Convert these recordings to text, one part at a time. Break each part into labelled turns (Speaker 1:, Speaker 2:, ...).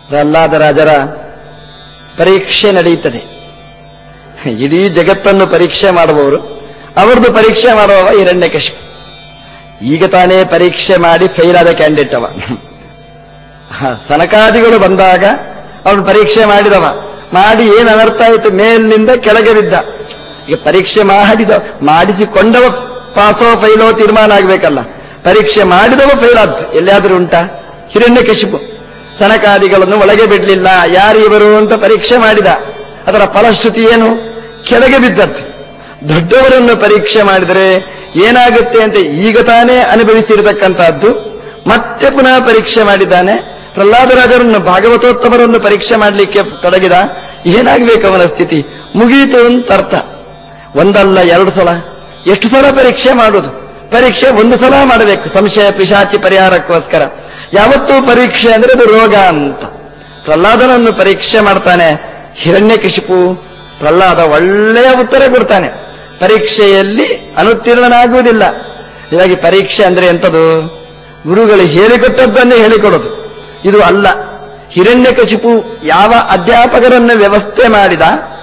Speaker 1: ಪ್ರಹ್ಲಾದ ರಾಜರ ಪರೀಕ್ಷೆ ನಡೆಯುತ್ತದೆ ಇಡೀ ಜಗತ್ತನ್ನು ಪರೀಕ್ಷೆ ಮಾಡುವವರು ಅವರದ್ದು ಪರೀಕ್ಷೆ ಮಾಡುವವ ಹಿರಣ್ಯಕಶಿಪು ಈಗ ತಾನೇ ಪರೀಕ್ಷೆ ಮಾಡಿ ಫೇಲ್ ಆದ ಕ್ಯಾಂಡಿಡೇಟ್ ಅವ ಹ, ಸನಕಾದಿಗಳು ಬಂದಾಗ ಅವನು ಪರೀಕ್ಷೆ ಮಾಡಿದವ ಮಾಡಿ ಏನು ಅನರ್ಥ ಆಯಿತು ಮೇಲಿನಿಂದ ಕೆಳಗೆ ಬಿದ್ದ ಈಗ ಪರೀಕ್ಷೆ ಮಾಡಿದ ಮಾಡಿಸಿಕೊಂಡವ ಪಾಸೋ ಫೈಲೋ ತೀರ್ಮಾನ ಆಗ್ಬೇಕಲ್ಲ ಪರೀಕ್ಷೆ ಮಾಡಿದವ ಫೈಲ್ ಆದ್ದು ಎಲ್ಲಿಯಾದ್ರೂ ಉಂಟಾ ಹಿರಣ್ಯಕಶಿಪು ಸನಕಾದಿಗಳನ್ನು ಒಳಗೆ ಬಿಡ್ಲಿಲ್ಲ ಯಾರು ಇವರು ಅಂತ ಪರೀಕ್ಷೆ ಮಾಡಿದ ಅದರ ಫಲಶ್ರುತಿ ಏನು ಕೆಳಗೆ ಬಿದ್ದದ್ದು ದೊಡ್ಡವರನ್ನು ಪರೀಕ್ಷೆ ಮಾಡಿದರೆ ಏನಾಗುತ್ತೆ ಅಂತ ಈಗ ತಾನೇ ಅನುಭವಿಸಿರತಕ್ಕಂತಹದ್ದು ಮತ್ತೆ ಪುನಃ ಪರೀಕ್ಷೆ ಮಾಡಿದ್ದಾನೆ ಪ್ರಹ್ಲಾದರಾಜರನ್ನು ಭಾಗವತೋತ್ತಮರನ್ನು ಪರೀಕ್ಷೆ ಮಾಡಲಿಕ್ಕೆ ತೊಡಗಿದ ಏನಾಗಬೇಕು ಅವನ ಸ್ಥಿತಿ ಮುಗೀತು ಅಂತ ಅರ್ಥ ಒಂದಲ್ಲ ಎರಡು ಸಲ ಎಷ್ಟು ಸಲ ಪರೀಕ್ಷೆ ಮಾಡುವುದು ಪರೀಕ್ಷೆ ಒಂದು ಸಲ ಮಾಡಬೇಕು ಸಂಶಯ ಪಿಶಾಚಿ ಪರಿಹಾರಕ್ಕೋಸ್ಕರ ಯಾವತ್ತೂ ಪರೀಕ್ಷೆ ಅಂದ್ರೆ ಅದು ರೋಗ ಅಂತ ಪ್ರಹ್ಲಾದನನ್ನು ಪರೀಕ್ಷೆ ಮಾಡ್ತಾನೆ ಹಿರಣ್ಯಕಶಿಪು ಪ್ರಹ್ಲಾದ ಒಳ್ಳೆಯ ಉತ್ತರ ಕೊಡ್ತಾನೆ ಪರೀಕ್ಷೆಯಲ್ಲಿ ಅನುತ್ತೀರ್ಣನಾಗುವುದಿಲ್ಲ ಹೀಗಾಗಿ ಪರೀಕ್ಷೆ ಅಂದ್ರೆ ಎಂಥದು ಗುರುಗಳು ಹೇಳಿಕೊಟ್ಟದ್ದನ್ನೇ ಹೇಳಿಕೊಡೋದು ಇದು ಅಲ್ಲ ಹಿರಣ್ಯಕಶಿಪು ಯಾವ ಅಧ್ಯಾಪಕರನ್ನು ವ್ಯವಸ್ಥೆ ಮಾಡಿದ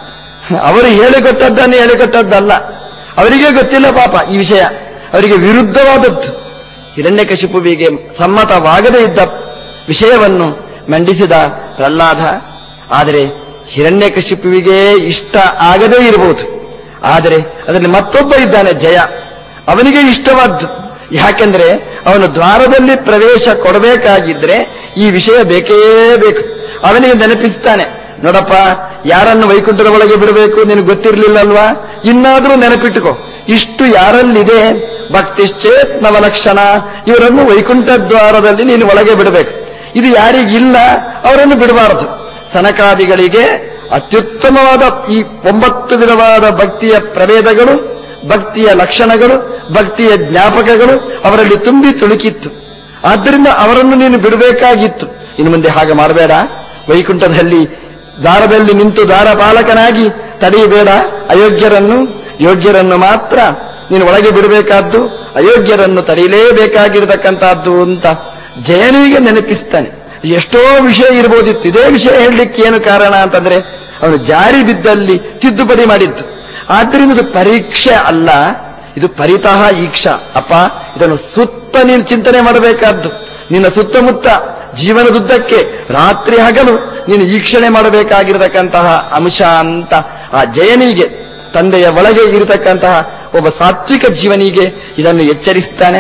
Speaker 1: ಅವರು ಹೇಳಿಕೊಟ್ಟದ್ದನ್ನು ಹೇಳಿಕೊಟ್ಟದ್ದಲ್ಲ ಅವರಿಗೆ ಗೊತ್ತಿಲ್ಲ ಪಾಪ ಈ ವಿಷಯ ಅವರಿಗೆ ವಿರುದ್ಧವಾದದ್ದು ಹಿರಣ್ಯಕಶಿಪುವಿಗೆ ಸಮ್ಮತವಾಗದೇ ಇದ್ದ ವಿಷಯವನ್ನು ಮಂಡಿಸಿದ ಪ್ರಹ್ಲಾದ ಆದರೆ ಹಿರಣ್ಯಕಶಿಪುವಿಗೆ ಇಷ್ಟ ಆಗದೇ ಇರಬಹುದು ಆದರೆ ಅದರಲ್ಲಿ ಮತ್ತೊಬ್ಬ ಇದ್ದಾನೆ ಜಯ ಅವನಿಗೆ ಇಷ್ಟವಾದ್ದು ಯಾಕೆಂದ್ರೆ ಅವನು ದ್ವಾರದಲ್ಲಿ ಪ್ರವೇಶ ಕೊಡಬೇಕಾಗಿದ್ರೆ ಈ ವಿಷಯ ಬೇಕೇ ಬೇಕು ಅವನಿಗೆ ನೆನಪಿಸ್ತಾನೆ ನೋಡಪ್ಪ ಯಾರನ್ನು ವೈಕುಂಠದ ಒಳಗೆ ಬಿಡಬೇಕು ನಿನಗೆ ಗೊತ್ತಿರಲಿಲ್ಲಲ್ವಾ ಇನ್ನಾದ್ರೂ ನೆನಪಿಟ್ಟುಕೋ ಇಷ್ಟು ಯಾರಲ್ಲಿದೆ ಭಕ್ತಿಶ್ಚೇತ್ ನವಲಕ್ಷಣ ಇವರನ್ನು ವೈಕುಂಠ ದ್ವಾರದಲ್ಲಿ ನೀನು ಒಳಗೆ ಬಿಡಬೇಕು ಇದು ಯಾರಿಗಿಲ್ಲ ಅವರನ್ನು ಬಿಡಬಾರದು ಸನಕಾದಿಗಳಿಗೆ ಅತ್ಯುತ್ತಮವಾದ ಈ ಒಂಬತ್ತು ವಿಧವಾದ ಭಕ್ತಿಯ ಪ್ರಭೇದಗಳು ಭಕ್ತಿಯ ಲಕ್ಷಣಗಳು ಭಕ್ತಿಯ ಜ್ಞಾಪಕಗಳು ಅವರಲ್ಲಿ ತುಂಬಿ ತುಳುಕಿತ್ತು ಆದ್ದರಿಂದ ಅವರನ್ನು ನೀನು ಬಿಡಬೇಕಾಗಿತ್ತು ಇನ್ನು ಮುಂದೆ ಹಾಗೆ ಮಾಡಬೇಡ ವೈಕುಂಠದಲ್ಲಿ ದಾರದಲ್ಲಿ ನಿಂತು ದಾರಪಾಲಕನಾಗಿ ತಡೆಯಬೇಡ ಅಯೋಗ್ಯರನ್ನು ಯೋಗ್ಯರನ್ನು ಮಾತ್ರ ನೀನು ಒಳಗೆ ಬಿಡಬೇಕಾದ್ದು ಅಯೋಗ್ಯರನ್ನು ತಡೆಯಲೇಬೇಕಾಗಿರತಕ್ಕಂತಹದ್ದು ಅಂತ ಜಯನಿಗೆ ನೆನಪಿಸ್ತಾನೆ ಎಷ್ಟೋ ವಿಷಯ ಇರಬಹುದಿತ್ತು ಇದೇ ವಿಷಯ ಹೇಳಲಿಕ್ಕೆ ಏನು ಕಾರಣ ಅಂತಂದ್ರೆ ಅವನು ಜಾರಿ ಬಿದ್ದಲ್ಲಿ ತಿದ್ದುಪಡಿ ಮಾಡಿದ್ದು ಆದ್ದರಿಂದ ಇದು ಪರೀಕ್ಷೆ ಅಲ್ಲ ಇದು ಪರಿತಃ ಈಕ್ಷ ಅಪ್ಪ ಇದನ್ನು ಸುತ್ತ ನೀನು ಚಿಂತನೆ ಮಾಡಬೇಕಾದ್ದು ನಿನ್ನ ಸುತ್ತಮುತ್ತ ಜೀವನದುದ್ದಕ್ಕೆ ರಾತ್ರಿ ಹಗಲು ನೀನು ಈಕ್ಷಣೆ ಮಾಡಬೇಕಾಗಿರತಕ್ಕಂತಹ ಅಂಶ ಅಂತ ಆ ಜಯನಿಗೆ ತಂದೆಯ ಒಳಗೆ ಇರತಕ್ಕಂತಹ ಒಬ್ಬ ಸಾತ್ವಿಕ ಜೀವನಿಗೆ ಇದನ್ನು ಎಚ್ಚರಿಸ್ತಾನೆ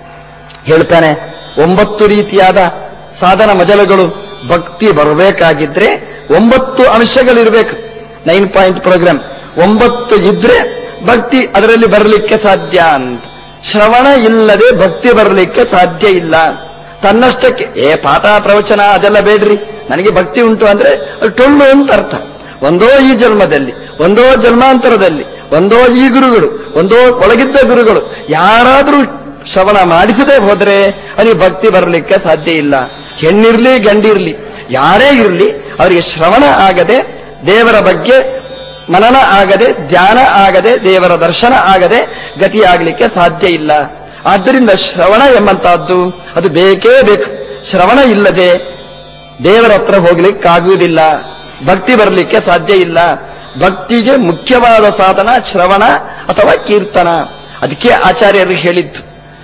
Speaker 1: ಹೇಳ್ತಾನೆ ಒಂಬತ್ತು ರೀತಿಯಾದ ಸಾಧನ ಮಜಲಗಳು ಭಕ್ತಿ ಬರಬೇಕಾಗಿದ್ರೆ ಒಂಬತ್ತು ಅಂಶಗಳಿರಬೇಕು ನೈನ್ ಪಾಯಿಂಟ್ ಪ್ರೋಗ್ರಾಮ್ ಒಂಬತ್ತು ಇದ್ರೆ ಭಕ್ತಿ ಅದರಲ್ಲಿ ಬರಲಿಕ್ಕೆ ಸಾಧ್ಯ ಅಂತ ಶ್ರವಣ ಇಲ್ಲದೆ ಭಕ್ತಿ ಬರಲಿಕ್ಕೆ ಸಾಧ್ಯ ಇಲ್ಲ ತನ್ನಷ್ಟಕ್ಕೆ ಏ ಪಾಠ ಪ್ರವಚನ ಅದೆಲ್ಲ ಬೇಡ್ರಿ ನನಗೆ ಭಕ್ತಿ ಉಂಟು ಅಂದ್ರೆ ಅದು ಟೊಳ್ಳು ಅಂತ ಅರ್ಥ ಒಂದೋ ಈ ಜನ್ಮದಲ್ಲಿ ಒಂದೋ ಜನ್ಮಾಂತರದಲ್ಲಿ ಒಂದೋ ಈ ಗುರುಗಳು ಒಂದೋ ಒಳಗಿದ್ದ ಗುರುಗಳು ಯಾರಾದರೂ ಶ್ರವಣ ಮಾಡಿಸದೆ ಹೋದ್ರೆ ಅವನಿಗೆ ಭಕ್ತಿ ಬರಲಿಕ್ಕೆ ಸಾಧ್ಯ ಇಲ್ಲ ಹೆಣ್ಣಿರ್ಲಿ ಗಂಡಿರ್ಲಿ ಯಾರೇ ಇರಲಿ ಅವರಿಗೆ ಶ್ರವಣ ಆಗದೆ ದೇವರ ಬಗ್ಗೆ ಮನನ ಆಗದೆ ಧ್ಯಾನ ಆಗದೆ ದೇವರ ದರ್ಶನ ಆಗದೆ ಗತಿಯಾಗಲಿಕ್ಕೆ ಸಾಧ್ಯ ಇಲ್ಲ ಆದ್ದರಿಂದ ಶ್ರವಣ ಎಂಬಂತಹದ್ದು ಅದು ಬೇಕೇ ಬೇಕು ಶ್ರವಣ ಇಲ್ಲದೆ ದೇವರ ಹತ್ರ ಹೋಗ್ಲಿಕ್ಕಾಗುವುದಿಲ್ಲ ಭಕ್ತಿ ಬರಲಿಕ್ಕೆ ಸಾಧ್ಯ ಇಲ್ಲ ಭಕ್ತಿಗೆ ಮುಖ್ಯವಾದ ಸಾಧನ ಶ್ರವಣ ಅಥವಾ ಕೀರ್ತನ ಅದಕ್ಕೆ ಆಚಾರ್ಯರು ಹೇಳಿದ್ದು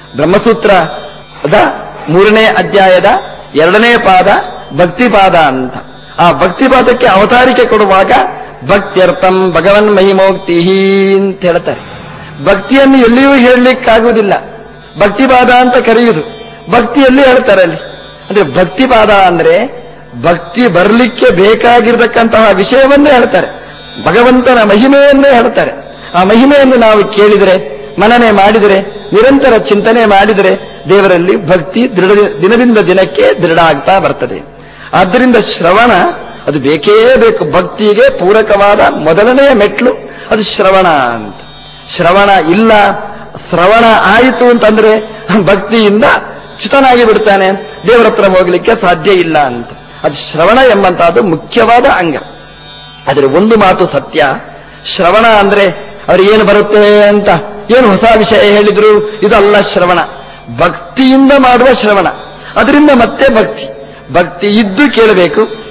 Speaker 1: ಬ್ರಹ್ಮಸೂತ್ರದ ಮೂರನೇ ಅಧ್ಯಾಯದ ಎರಡನೇ ಪಾದ ಭಕ್ತಿಪಾದ ಅಂತ ಆ ಭಕ್ತಿಪಾದಕ್ಕೆ ಅವತಾರಿಕೆ ಕೊಡುವಾಗ ಭಕ್ತ್ಯರ್ಥಂ ಭಗವನ್ ಮಹಿಮೋಕ್ತಿ ಅಂತ ಹೇಳ್ತಾರೆ ಭಕ್ತಿಯನ್ನು ಎಲ್ಲಿಯೂ ಹೇಳಲಿಕ್ಕಾಗುವುದಿಲ್ಲ ಭಕ್ತಿಪಾದ ಅಂತ ಕರೆಯುವುದು ಭಕ್ತಿಯಲ್ಲಿ ಹೇಳ್ತಾರೆ ಅಲ್ಲಿ ಅಂದ್ರೆ ಭಕ್ತಿಪಾದ ಅಂದ್ರೆ ಭಕ್ತಿ ಬರಲಿಕ್ಕೆ ಬೇಕಾಗಿರತಕ್ಕಂತಹ ವಿಷಯವನ್ನೇ ಹೇಳ್ತಾರೆ ಭಗವಂತನ ಮಹಿಮೆಯನ್ನೇ ಹೇಳ್ತಾರೆ ಆ ಮಹಿಮೆಯನ್ನು ನಾವು ಕೇಳಿದರೆ ಮನನೆ ಮಾಡಿದರೆ ನಿರಂತರ ಚಿಂತನೆ ಮಾಡಿದರೆ ದೇವರಲ್ಲಿ ಭಕ್ತಿ ದೃಢ ದಿನದಿಂದ ದಿನಕ್ಕೆ ದೃಢ ಆಗ್ತಾ ಬರ್ತದೆ ಆದ್ದರಿಂದ ಶ್ರವಣ ಅದು ಬೇಕೇ ಬೇಕು ಭಕ್ತಿಗೆ ಪೂರಕವಾದ ಮೊದಲನೆಯ ಮೆಟ್ಲು ಅದು ಶ್ರವಣ ಅಂತ ಶ್ರವಣ ಇಲ್ಲ ಶ್ರವಣ ಆಯಿತು ಅಂತಂದ್ರೆ ಭಕ್ತಿಯಿಂದ ಚ್ಯುತನಾಗಿ ಬಿಡ್ತಾನೆ ದೇವರ ಹತ್ರ ಹೋಗ್ಲಿಕ್ಕೆ ಸಾಧ್ಯ ಇಲ್ಲ ಅಂತ ಅದು ಶ್ರವಣ ಎಂಬಂತಹದ್ದು ಮುಖ್ಯವಾದ ಅಂಗ ಆದರೆ ಒಂದು ಮಾತು ಸತ್ಯ ಶ್ರವಣ ಅಂದ್ರೆ ಏನು ಬರುತ್ತೆ ಅಂತ ಏನು ಹೊಸ ವಿಷಯ ಹೇಳಿದ್ರು ಇದಲ್ಲ ಶ್ರವಣ ಭಕ್ತಿಯಿಂದ ಮಾಡುವ ಶ್ರವಣ ಅದರಿಂದ ಮತ್ತೆ ಭಕ್ತಿ ಭಕ್ತಿ ಇದ್ದು ಕೇಳಬೇಕು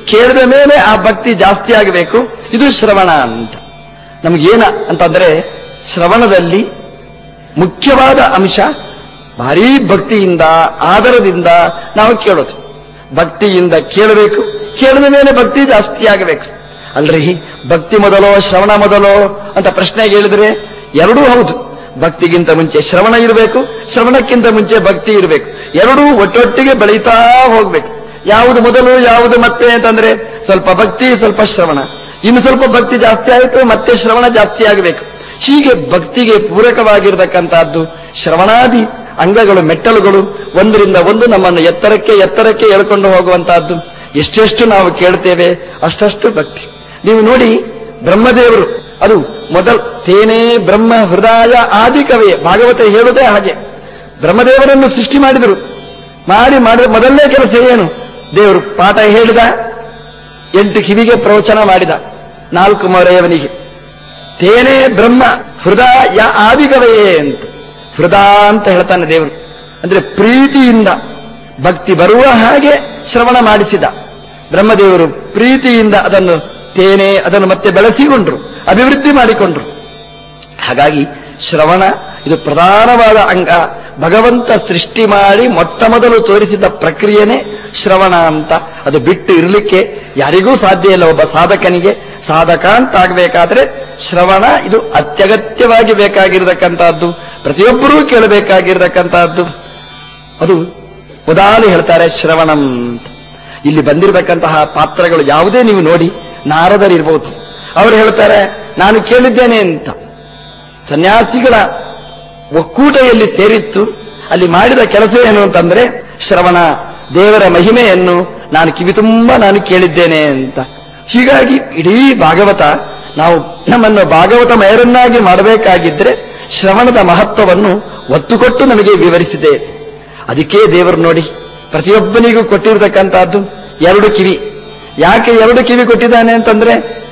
Speaker 1: ಕೇಳಿದ ಮೇಲೆ ಆ ಭಕ್ತಿ ಜಾಸ್ತಿ ಆಗಬೇಕು ಇದು ಶ್ರವಣ ಅಂತ ನಮಗೇನ ಅಂತಂದ್ರೆ ಶ್ರವಣದಲ್ಲಿ ಮುಖ್ಯವಾದ ಅಂಶ ಭಾರೀ ಭಕ್ತಿಯಿಂದ ಆದರದಿಂದ ನಾವು ಕೇಳೋದು ಭಕ್ತಿಯಿಂದ ಕೇಳಬೇಕು ಕೇಳಿದ ಮೇಲೆ ಭಕ್ತಿ ಜಾಸ್ತಿ ಆಗಬೇಕು ಅಲ್ರಿ ಭಕ್ತಿ ಮೊದಲೋ ಶ್ರವಣ ಮೊದಲೋ ಅಂತ ಪ್ರಶ್ನೆಗೆ ಹೇಳಿದ್ರೆ ಎರಡೂ ಹೌದು ಭಕ್ತಿಗಿಂತ ಮುಂಚೆ ಶ್ರವಣ ಇರಬೇಕು ಶ್ರವಣಕ್ಕಿಂತ ಮುಂಚೆ ಭಕ್ತಿ ಇರಬೇಕು ಎರಡೂ ಒಟ್ಟೊಟ್ಟಿಗೆ ಬೆಳೀತಾ ಹೋಗ್ಬೇಕು ಯಾವುದು ಮೊದಲು ಯಾವುದು ಮತ್ತೆ ಅಂತಂದ್ರೆ ಸ್ವಲ್ಪ ಭಕ್ತಿ ಸ್ವಲ್ಪ ಶ್ರವಣ ಇನ್ನು ಸ್ವಲ್ಪ ಭಕ್ತಿ ಜಾಸ್ತಿ ಆಯಿತು ಮತ್ತೆ ಶ್ರವಣ ಜಾಸ್ತಿ ಆಗಬೇಕು ಹೀಗೆ ಭಕ್ತಿಗೆ ಪೂರಕವಾಗಿರತಕ್ಕಂತಹದ್ದು ಶ್ರವಣಾದಿ ಅಂಗಗಳು ಮೆಟ್ಟಲುಗಳು ಒಂದರಿಂದ ಒಂದು ನಮ್ಮನ್ನು ಎತ್ತರಕ್ಕೆ ಎತ್ತರಕ್ಕೆ ಎಳ್ಕೊಂಡು ಹೋಗುವಂತಹದ್ದು ಎಷ್ಟೆಷ್ಟು ನಾವು ಕೇಳ್ತೇವೆ ಅಷ್ಟಷ್ಟು ಭಕ್ತಿ ನೀವು ನೋಡಿ ಬ್ರಹ್ಮದೇವರು ಅದು ಮೊದಲ್ ತೇನೇ ಬ್ರಹ್ಮ ಹೃದಯ ಆದಿ ಕವಿ ಭಾಗವತ ಹೇಳುವುದೇ ಹಾಗೆ ಬ್ರಹ್ಮದೇವರನ್ನು ಸೃಷ್ಟಿ ಮಾಡಿದರು ಮಾಡಿ ಮಾಡಿದ ಮೊದಲನೇ ಕೆಲಸ ಏನು ದೇವರು ಪಾಠ ಹೇಳಿದ ಎಂಟು ಕಿವಿಗೆ ಪ್ರವಚನ ಮಾಡಿದ ನಾಲ್ಕು ಮೊರೆಯವನಿಗೆ ತೇನೇ ಬ್ರಹ್ಮ ಹೃದಯ ಆದಿಗವಯೇ ಅಂತ ಹೃದಯ ಅಂತ ಹೇಳ್ತಾನೆ ದೇವರು ಅಂದ್ರೆ ಪ್ರೀತಿಯಿಂದ ಭಕ್ತಿ ಬರುವ ಹಾಗೆ ಶ್ರವಣ ಮಾಡಿಸಿದ ಬ್ರಹ್ಮದೇವರು ಪ್ರೀತಿಯಿಂದ ಅದನ್ನು ತೇನೆ ಅದನ್ನು ಮತ್ತೆ ಬೆಳೆಸಿಕೊಂಡ್ರು ಅಭಿವೃದ್ಧಿ ಮಾಡಿಕೊಂಡ್ರು ಹಾಗಾಗಿ ಶ್ರವಣ ಇದು ಪ್ರಧಾನವಾದ ಅಂಗ ಭಗವಂತ ಸೃಷ್ಟಿ ಮಾಡಿ ಮೊಟ್ಟ ಮೊದಲು ತೋರಿಸಿದ ಪ್ರಕ್ರಿಯೆನೇ ಶ್ರವಣ ಅಂತ ಅದು ಬಿಟ್ಟು ಇರಲಿಕ್ಕೆ ಯಾರಿಗೂ ಸಾಧ್ಯ ಇಲ್ಲ ಒಬ್ಬ ಸಾಧಕನಿಗೆ ಸಾಧಕ ಅಂತ ಆಗಬೇಕಾದ್ರೆ ಶ್ರವಣ ಇದು ಅತ್ಯಗತ್ಯವಾಗಿ ಬೇಕಾಗಿರತಕ್ಕಂತಹದ್ದು ಪ್ರತಿಯೊಬ್ಬರೂ ಕೇಳಬೇಕಾಗಿರತಕ್ಕಂತಹದ್ದು ಅದು ಉದಾಹರಣೆ ಹೇಳ್ತಾರೆ ಶ್ರವಣಂ ಅಂತ ಇಲ್ಲಿ ಬಂದಿರತಕ್ಕಂತಹ ಪಾತ್ರಗಳು ಯಾವುದೇ ನೀವು ನೋಡಿ ನಾರದರಿರ್ಬೋದು ಅವರು ಹೇಳ್ತಾರೆ ನಾನು ಕೇಳಿದ್ದೇನೆ ಅಂತ ಸನ್ಯಾಸಿಗಳ ಒಕ್ಕೂಟ ಎಲ್ಲಿ ಸೇರಿತ್ತು ಅಲ್ಲಿ ಮಾಡಿದ ಕೆಲಸ ಏನು ಅಂತಂದ್ರೆ ಶ್ರವಣ ದೇವರ ಮಹಿಮೆಯನ್ನು ನಾನು ಕಿವಿ ತುಂಬ ನಾನು ಕೇಳಿದ್ದೇನೆ ಅಂತ ಹೀಗಾಗಿ ಇಡೀ ಭಾಗವತ ನಾವು ನಮ್ಮನ್ನು ಭಾಗವತ ಮಯರನ್ನಾಗಿ ಮಾಡಬೇಕಾಗಿದ್ರೆ ಶ್ರವಣದ ಮಹತ್ವವನ್ನು ಒತ್ತು ಕೊಟ್ಟು ನಮಗೆ ವಿವರಿಸಿದೆ ಅದಕ್ಕೆ ದೇವರು ನೋಡಿ ಪ್ರತಿಯೊಬ್ಬನಿಗೂ ಕೊಟ್ಟಿರತಕ್ಕಂತಹದ್ದು ಎರಡು ಕಿವಿ ಯಾಕೆ ಎರಡು ಕಿವಿ ಕೊಟ್ಟಿದ್ದಾನೆ ಅಂತಂದ್ರೆ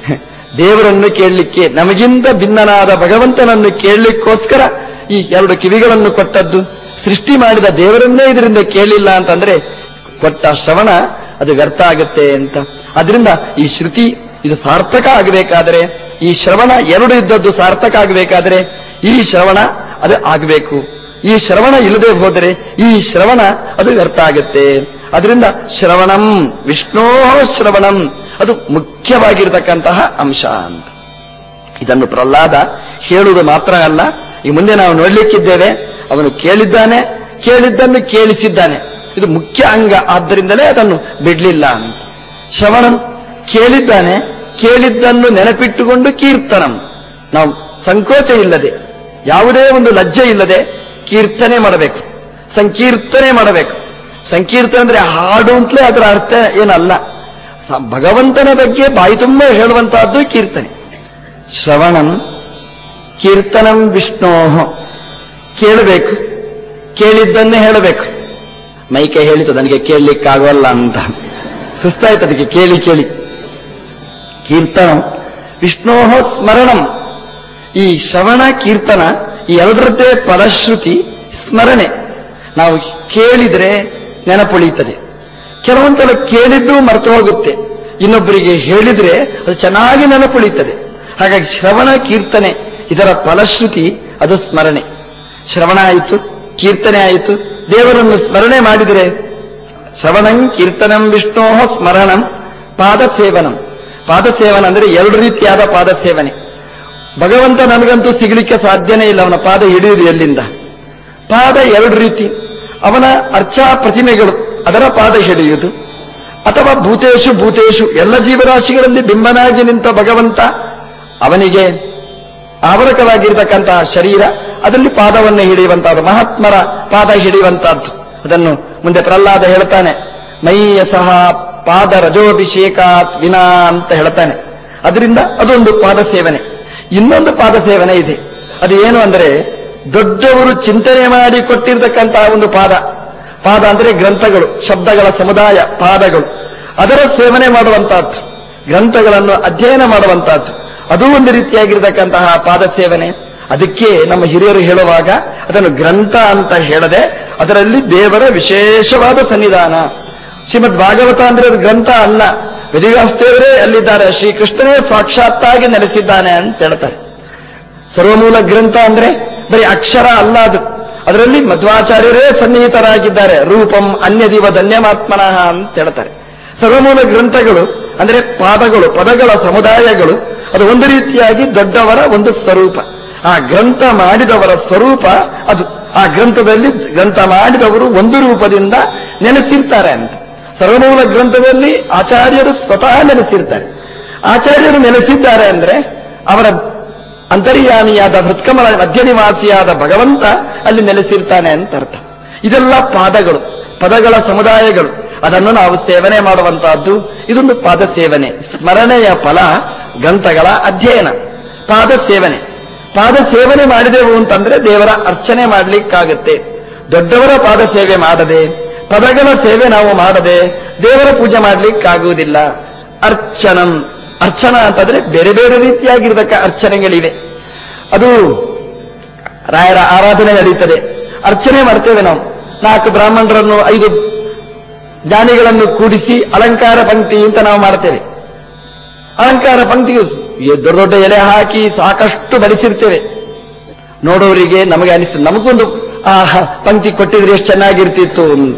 Speaker 1: ದೇವರನ್ನು ಕೇಳಲಿಕ್ಕೆ ನಮಗಿಂತ ಭಿನ್ನನಾದ ಭಗವಂತನನ್ನು ಕೇಳಲಿಕ್ಕೋಸ್ಕರ ಈ ಎರಡು ಕಿವಿಗಳನ್ನು ಕೊಟ್ಟದ್ದು ಸೃಷ್ಟಿ ಮಾಡಿದ ದೇವರನ್ನೇ ಇದರಿಂದ ಕೇಳಿಲ್ಲ ಅಂತಂದ್ರೆ ಕೊಟ್ಟ ಶ್ರವಣ ಅದು ವ್ಯರ್ಥ ಆಗುತ್ತೆ ಅಂತ ಅದರಿಂದ ಈ ಶ್ರುತಿ ಇದು ಸಾರ್ಥಕ ಆಗಬೇಕಾದರೆ ಈ ಶ್ರವಣ ಎರಡು ಇದ್ದದ್ದು ಸಾರ್ಥಕ ಆಗಬೇಕಾದ್ರೆ ಈ ಶ್ರವಣ ಅದು ಆಗಬೇಕು ಈ ಶ್ರವಣ ಇಲ್ಲದೆ ಹೋದರೆ ಈ ಶ್ರವಣ ಅದು ವ್ಯರ್ಥ ಆಗುತ್ತೆ ಅದರಿಂದ ಶ್ರವಣಂ ವಿಷ್ಣೋ ಶ್ರವಣಂ ಅದು ಮುಖ್ಯವಾಗಿರತಕ್ಕಂತಹ ಅಂಶ ಅಂತ ಇದನ್ನು ಪ್ರಹ್ಲಾದ ಹೇಳುವುದು ಮಾತ್ರ ಅಲ್ಲ ಈ ಮುಂದೆ ನಾವು ನೋಡ್ಲಿಕ್ಕಿದ್ದೇವೆ ಅವನು ಕೇಳಿದ್ದಾನೆ ಕೇಳಿದ್ದನ್ನು ಕೇಳಿಸಿದ್ದಾನೆ ಇದು ಮುಖ್ಯ ಅಂಗ ಆದ್ದರಿಂದಲೇ ಅದನ್ನು ಬಿಡ್ಲಿಲ್ಲ ಅಂತ ಶ್ರವಣಂ ಕೇಳಿದ್ದಾನೆ ಕೇಳಿದ್ದನ್ನು ನೆನಪಿಟ್ಟುಕೊಂಡು ಕೀರ್ತನಂ ನಾವು ಸಂಕೋಚ ಇಲ್ಲದೆ ಯಾವುದೇ ಒಂದು ಲಜ್ಜೆ ಇಲ್ಲದೆ ಕೀರ್ತನೆ ಮಾಡಬೇಕು ಸಂಕೀರ್ತನೆ ಮಾಡಬೇಕು ಸಂಕೀರ್ತನೆ ಅಂದ್ರೆ ಹಾಡು ಅಂತಲೇ ಅದರ ಅರ್ಥ ಏನಲ್ಲ ಸ- ಭಗವಂತನ ಬಗ್ಗೆ ಬಾಯಿ ತುಂಬ ಹೇಳುವಂತಹದ್ದು ಕೀರ್ತನೆ ಶ್ರವಣಂ ಕೀರ್ತನಂ ವಿಷ್ಣೋ ಕೇಳಬೇಕು ಕೇಳಿದ್ದನ್ನೇ ಹೇಳಬೇಕು ಮೈಕೆ ಹೇಳಿತು ನನಗೆ ಕೇಳಲಿಕ್ಕಾಗೋಲ್ಲ ಅಂತ ಸುಸ್ತಾಯ್ತು ಅದಕ್ಕೆ ಕೇಳಿ ಕೇಳಿ ಕೀರ್ತನಂ ವಿಷ್ಣೋ ಸ್ಮರಣಂ ಈ ಶ್ರವಣ ಕೀರ್ತನ ಈ ಎರಡರದ್ದೇ ಫಲಶ್ರುತಿ ಸ್ಮರಣೆ ನಾವು ಕೇಳಿದ್ರೆ ನೆನಪುಳಿಯುತ್ತದೆ ಕೆಲವೊಂದ್ಸಲ ಕೇಳಿದ್ದು ಮರೆತು ಹೋಗುತ್ತೆ ಇನ್ನೊಬ್ಬರಿಗೆ ಹೇಳಿದ್ರೆ ಅದು ಚೆನ್ನಾಗಿ ನೆನಪುಳಿಯುತ್ತದೆ ಹಾಗಾಗಿ ಶ್ರವಣ ಕೀರ್ತನೆ ಇದರ ಫಲಶ್ರುತಿ ಅದು ಸ್ಮರಣೆ ಶ್ರವಣ ಆಯಿತು ಕೀರ್ತನೆ ಆಯಿತು ದೇವರನ್ನು ಸ್ಮರಣೆ ಮಾಡಿದರೆ ಶ್ರವಣಂ ಕೀರ್ತನಂ ವಿಷ್ಣೋ ಸ್ಮರಣಂ ಪಾದಸೇವನಂ ಪಾದಸೇವನ ಅಂದ್ರೆ ಎರಡು ರೀತಿಯಾದ ಪಾದಸೇವನೆ ಭಗವಂತ ನನಗಂತೂ ಸಿಗಲಿಕ್ಕೆ ಸಾಧ್ಯನೇ ಇಲ್ಲ ಅವನ ಪಾದ ಹಿಡಿಯುವುದು ಎಲ್ಲಿಂದ ಪಾದ ಎರಡು ರೀತಿ ಅವನ ಅರ್ಚಾ ಪ್ರತಿಮೆಗಳು ಅದರ ಪಾದ ಹಿಡಿಯುವುದು ಅಥವಾ ಭೂತೇಶು ಭೂತೇಶು ಎಲ್ಲ ಜೀವರಾಶಿಗಳಲ್ಲಿ ಬಿಂಬನಾಗಿ ನಿಂತ ಭಗವಂತ ಅವನಿಗೆ ಆವರಕವಾಗಿರತಕ್ಕಂತಹ ಶರೀರ ಅದರಲ್ಲಿ ಪಾದವನ್ನು ಹಿಡಿಯುವಂತಹದ್ದು ಮಹಾತ್ಮರ ಪಾದ ಹಿಡಿಯುವಂತಹದ್ದು ಅದನ್ನು ಮುಂದೆ ಪ್ರಹ್ಲಾದ ಹೇಳ್ತಾನೆ ಮೈಯ ಸಹ ಪಾದ ರಜೋಭಿಷೇಕಾತ್ ವಿನಾ ಅಂತ ಹೇಳ್ತಾನೆ ಅದರಿಂದ ಅದೊಂದು ಪಾದ ಸೇವನೆ ಇನ್ನೊಂದು ಪಾದ ಸೇವನೆ ಇದೆ ಅದು ಏನು ಅಂದ್ರೆ ದೊಡ್ಡವರು ಚಿಂತನೆ ಮಾಡಿ ಕೊಟ್ಟಿರ್ತಕ್ಕಂತಹ ಒಂದು ಪಾದ ಪಾದ ಅಂದ್ರೆ ಗ್ರಂಥಗಳು ಶಬ್ದಗಳ ಸಮುದಾಯ ಪಾದಗಳು ಅದರ ಸೇವನೆ ಮಾಡುವಂತಹದ್ದು ಗ್ರಂಥಗಳನ್ನು ಅಧ್ಯಯನ ಮಾಡುವಂತಹದ್ದು ಅದು ಒಂದು ರೀತಿಯಾಗಿರ್ತಕ್ಕಂತಹ ಪಾದ ಸೇವನೆ ಅದಕ್ಕೆ ನಮ್ಮ ಹಿರಿಯರು ಹೇಳುವಾಗ ಅದನ್ನು ಗ್ರಂಥ ಅಂತ ಹೇಳದೆ ಅದರಲ್ಲಿ ದೇವರ ವಿಶೇಷವಾದ ಸನ್ನಿಧಾನ ಶ್ರೀಮದ್ ಭಾಗವತ ಅಂದ್ರೆ ಅದು ಗ್ರಂಥ ಅಲ್ಲ ವೇದವ್ಯಾಸದೇವರೇ ಅಲ್ಲಿದ್ದಾರೆ ಶ್ರೀಕೃಷ್ಣನೇ ಸಾಕ್ಷಾತ್ತಾಗಿ ನೆಲೆಸಿದ್ದಾನೆ ಅಂತ ಹೇಳ್ತಾರೆ ಸರ್ವಮೂಲ ಗ್ರಂಥ ಅಂದ್ರೆ ಬರೀ ಅಕ್ಷರ ಅಲ್ಲ ಅದು ಅದರಲ್ಲಿ ಮಧ್ವಾಚಾರ್ಯರೇ ಸನ್ನಿಹಿತರಾಗಿದ್ದಾರೆ ರೂಪಂ ಅನ್ಯದಿವ ಧನ್ಯಮಾತ್ಮನಃ ಅಂತ ಹೇಳ್ತಾರೆ ಸರ್ವಮೂಲ ಗ್ರಂಥಗಳು ಅಂದ್ರೆ ಪಾದಗಳು ಪದಗಳ ಸಮುದಾಯಗಳು ಅದು ಒಂದು ರೀತಿಯಾಗಿ ದೊಡ್ಡವರ ಒಂದು ಸ್ವರೂಪ ಆ ಗ್ರಂಥ ಮಾಡಿದವರ ಸ್ವರೂಪ ಅದು ಆ ಗ್ರಂಥದಲ್ಲಿ ಗ್ರಂಥ ಮಾಡಿದವರು ಒಂದು ರೂಪದಿಂದ ನೆಲೆಸಿರ್ತಾರೆ ಅಂತ ಸರ್ವಮೂಲ ಗ್ರಂಥದಲ್ಲಿ ಆಚಾರ್ಯರು ಸ್ವತಃ ನೆಲೆಸಿರ್ತಾರೆ ಆಚಾರ್ಯರು ನೆಲೆಸಿದ್ದಾರೆ ಅಂದ್ರೆ ಅವರ ಅಂತರ್ಯಾಮಿಯಾದ ಹೃತ್ಕಮಲ ಮಧ್ಯನಿವಾಸಿಯಾದ ಭಗವಂತ ಅಲ್ಲಿ ನೆಲೆಸಿರ್ತಾನೆ ಅಂತ ಅರ್ಥ ಇದೆಲ್ಲ ಪಾದಗಳು ಪದಗಳ ಸಮುದಾಯಗಳು ಅದನ್ನು ನಾವು ಸೇವನೆ ಮಾಡುವಂತಹದ್ದು ಇದೊಂದು ಪಾದ ಸೇವನೆ ಸ್ಮರಣೆಯ ಫಲ ಗ್ರಂಥಗಳ ಅಧ್ಯಯನ ಪಾದ ಸೇವನೆ ಪಾದ ಸೇವನೆ ಮಾಡಿದೆವು ಅಂತಂದ್ರೆ ದೇವರ ಅರ್ಚನೆ ಮಾಡಲಿಕ್ಕಾಗತ್ತೆ ದೊಡ್ಡವರ ಪಾದ ಸೇವೆ ಮಾಡದೆ ಪದಗಳ ಸೇವೆ ನಾವು ಮಾಡದೆ ದೇವರ ಪೂಜೆ ಮಾಡಲಿಕ್ಕಾಗುವುದಿಲ್ಲ ಅರ್ಚನಂ ಅರ್ಚನ ಅಂತಂದ್ರೆ ಬೇರೆ ಬೇರೆ ರೀತಿಯಾಗಿರ್ತಕ್ಕ ಅರ್ಚನೆಗಳಿವೆ ಅದು ರಾಯರ ಆರಾಧನೆ ನಡೀತದೆ ಅರ್ಚನೆ ಮಾಡ್ತೇವೆ ನಾವು ನಾಲ್ಕು ಬ್ರಾಹ್ಮಣರನ್ನು ಐದು ಜ್ಞಾನಿಗಳನ್ನು ಕೂಡಿಸಿ ಅಲಂಕಾರ ಪಂಕ್ತಿ ಅಂತ ನಾವು ಮಾಡ್ತೇವೆ ಅಲಂಕಾರ ಪಂಕ್ತಿಗೆ ದೊಡ್ಡ ದೊಡ್ಡ ಎಲೆ ಹಾಕಿ ಸಾಕಷ್ಟು ಬಡಿಸಿರ್ತೇವೆ ನೋಡೋರಿಗೆ ನಮಗೆ ಅನಿಸ್ತದೆ ನಮಗೊಂದು ಆ ಪಂಕ್ತಿ ಕೊಟ್ಟಿದ್ರೆ ಎಷ್ಟು ಚೆನ್ನಾಗಿರ್ತಿತ್ತು ಅಂತ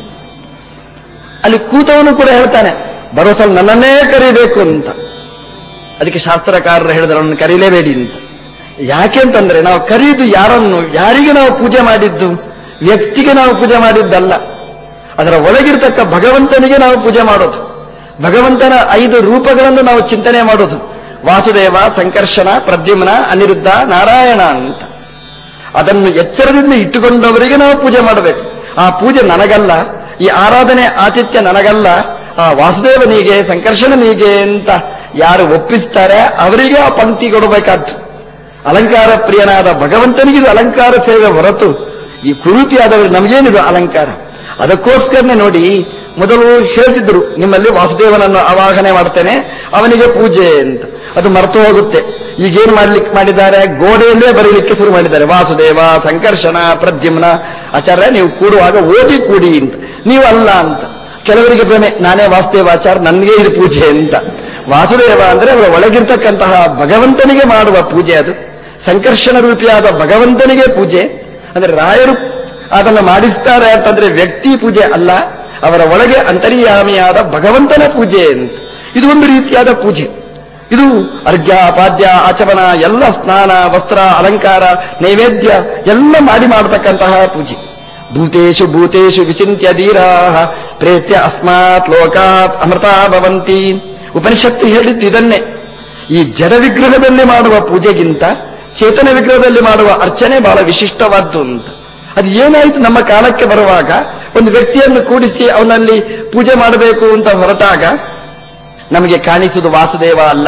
Speaker 1: ಅಲ್ಲಿ ಕೂತವನು ಕೂಡ ಹೇಳ್ತಾನೆ ಬರೋ ಸಲ ನನ್ನನ್ನೇ ಕರಿಬೇಕು ಅಂತ ಅದಕ್ಕೆ ಶಾಸ್ತ್ರಕಾರರು ಹೇಳಿದ್ರೆ ಅವನನ್ನು ಕರೀಲೇಬೇಡಿ ಅಂತ ಯಾಕೆ ಅಂತಂದ್ರೆ ನಾವು ಕರೆಯುವುದು ಯಾರನ್ನು ಯಾರಿಗೆ ನಾವು ಪೂಜೆ ಮಾಡಿದ್ದು ವ್ಯಕ್ತಿಗೆ ನಾವು ಪೂಜೆ ಮಾಡಿದ್ದಲ್ಲ ಅದರ ಒಳಗಿರ್ತಕ್ಕ ಭಗವಂತನಿಗೆ ನಾವು ಪೂಜೆ ಮಾಡೋದು ಭಗವಂತನ ಐದು ರೂಪಗಳನ್ನು ನಾವು ಚಿಂತನೆ ಮಾಡೋದು ವಾಸುದೇವ ಸಂಕರ್ಷಣ ಪ್ರದ್ಯುಮ್ನ ಅನಿರುದ್ಧ ನಾರಾಯಣ ಅಂತ ಅದನ್ನು ಎಚ್ಚರದಿಂದ ಇಟ್ಟುಕೊಂಡವರಿಗೆ ನಾವು ಪೂಜೆ ಮಾಡಬೇಕು ಆ ಪೂಜೆ ನನಗಲ್ಲ ಈ ಆರಾಧನೆ ಆತಿಥ್ಯ ನನಗಲ್ಲ ಆ ವಾಸುದೇವನಿಗೆ ಸಂಕರ್ಷಣನಿಗೆ ಅಂತ ಯಾರು ಒಪ್ಪಿಸ್ತಾರೆ ಅವರಿಗೆ ಆ ಪಂಕ್ತಿ ಕೊಡಬೇಕಾದ್ದು ಅಲಂಕಾರ ಪ್ರಿಯನಾದ ಭಗವಂತನಿಗೆ ಇದು ಅಲಂಕಾರ ಸೇವೆ ಹೊರತು ಈ ಕುರೂಪಿಯಾದವರು ನಮಗೇನಿದು ಅಲಂಕಾರ ಅದಕ್ಕೋಸ್ಕರನೇ ನೋಡಿ ಮೊದಲು ಹೇಳ್ತಿದ್ರು ನಿಮ್ಮಲ್ಲಿ ವಾಸುದೇವನನ್ನು ಆವಾಹನೆ ಮಾಡ್ತೇನೆ ಅವನಿಗೆ ಪೂಜೆ ಅಂತ ಅದು ಮರೆತು ಹೋಗುತ್ತೆ ಈಗೇನು ಮಾಡ್ಲಿಕ್ಕೆ ಮಾಡಿದ್ದಾರೆ ಗೋಡೆಯಲ್ಲೇ ಬರೀಲಿಕ್ಕೆ ಶುರು ಮಾಡಿದ್ದಾರೆ ವಾಸುದೇವ ಸಂಕರ್ಷಣ ಪ್ರದ್ಯುಮ್ನ ಆಚಾರ್ಯ ನೀವು ಕೂಡುವಾಗ ಓದಿ ಕೂಡಿ ಅಂತ ನೀವು ಅಲ್ಲ ಅಂತ ಕೆಲವರಿಗೆ ಭ್ರಮೆ ನಾನೇ ವಾಸುದೇವಾಚಾರ ನನಗೆ ಇದು ಪೂಜೆ ಅಂತ ವಾಸುದೇವ ಅಂದ್ರೆ ಅವರ ಒಳಗಿರ್ತಕ್ಕಂತಹ ಭಗವಂತನಿಗೆ ಮಾಡುವ ಪೂಜೆ ಅದು ಸಂಕರ್ಷಣ ರೂಪಿಯಾದ ಭಗವಂತನಿಗೆ ಪೂಜೆ ಅಂದ್ರೆ ರಾಯರು ಅದನ್ನು ಮಾಡಿಸ್ತಾರೆ ಅಂತಂದ್ರೆ ವ್ಯಕ್ತಿ ಪೂಜೆ ಅಲ್ಲ ಅವರ ಒಳಗೆ ಅಂತರ್ಯಾಮಿಯಾದ ಭಗವಂತನ ಪೂಜೆ ಅಂತ ಇದು ಒಂದು ರೀತಿಯಾದ ಪೂಜೆ ಇದು ಅರ್ಘ್ಯ ಪಾದ್ಯ ಆಚಮನ ಎಲ್ಲ ಸ್ನಾನ ವಸ್ತ್ರ ಅಲಂಕಾರ ನೈವೇದ್ಯ ಎಲ್ಲ ಮಾಡಿ ಮಾಡತಕ್ಕಂತಹ ಪೂಜೆ ಭೂತೇಶು ಭೂತೇಶು ವಿಚಿಂತ್ಯ ಧೀರಾ ಪ್ರೇತ್ಯ ಅಸ್ಮಾತ್ ಲೋಕಾತ್ ಅಮೃತ ಭವಂತಿ ಉಪನಿಷತ್ತು ಹೇಳಿದ್ದು ಇದನ್ನೇ ಈ ಜಡ ವಿಗ್ರಹದಲ್ಲಿ ಮಾಡುವ ಪೂಜೆಗಿಂತ ಚೇತನ ವಿಗ್ರಹದಲ್ಲಿ ಮಾಡುವ ಅರ್ಚನೆ ಬಹಳ ವಿಶಿಷ್ಟವಾದ್ದು ಅಂತ ಅದು ಏನಾಯಿತು ನಮ್ಮ ಕಾಲಕ್ಕೆ ಬರುವಾಗ ಒಂದು ವ್ಯಕ್ತಿಯನ್ನು ಕೂಡಿಸಿ ಅವನಲ್ಲಿ ಪೂಜೆ ಮಾಡಬೇಕು ಅಂತ ಹೊರಟಾಗ ನಮಗೆ ಕಾಣಿಸುವುದು ವಾಸುದೇವ ಅಲ್ಲ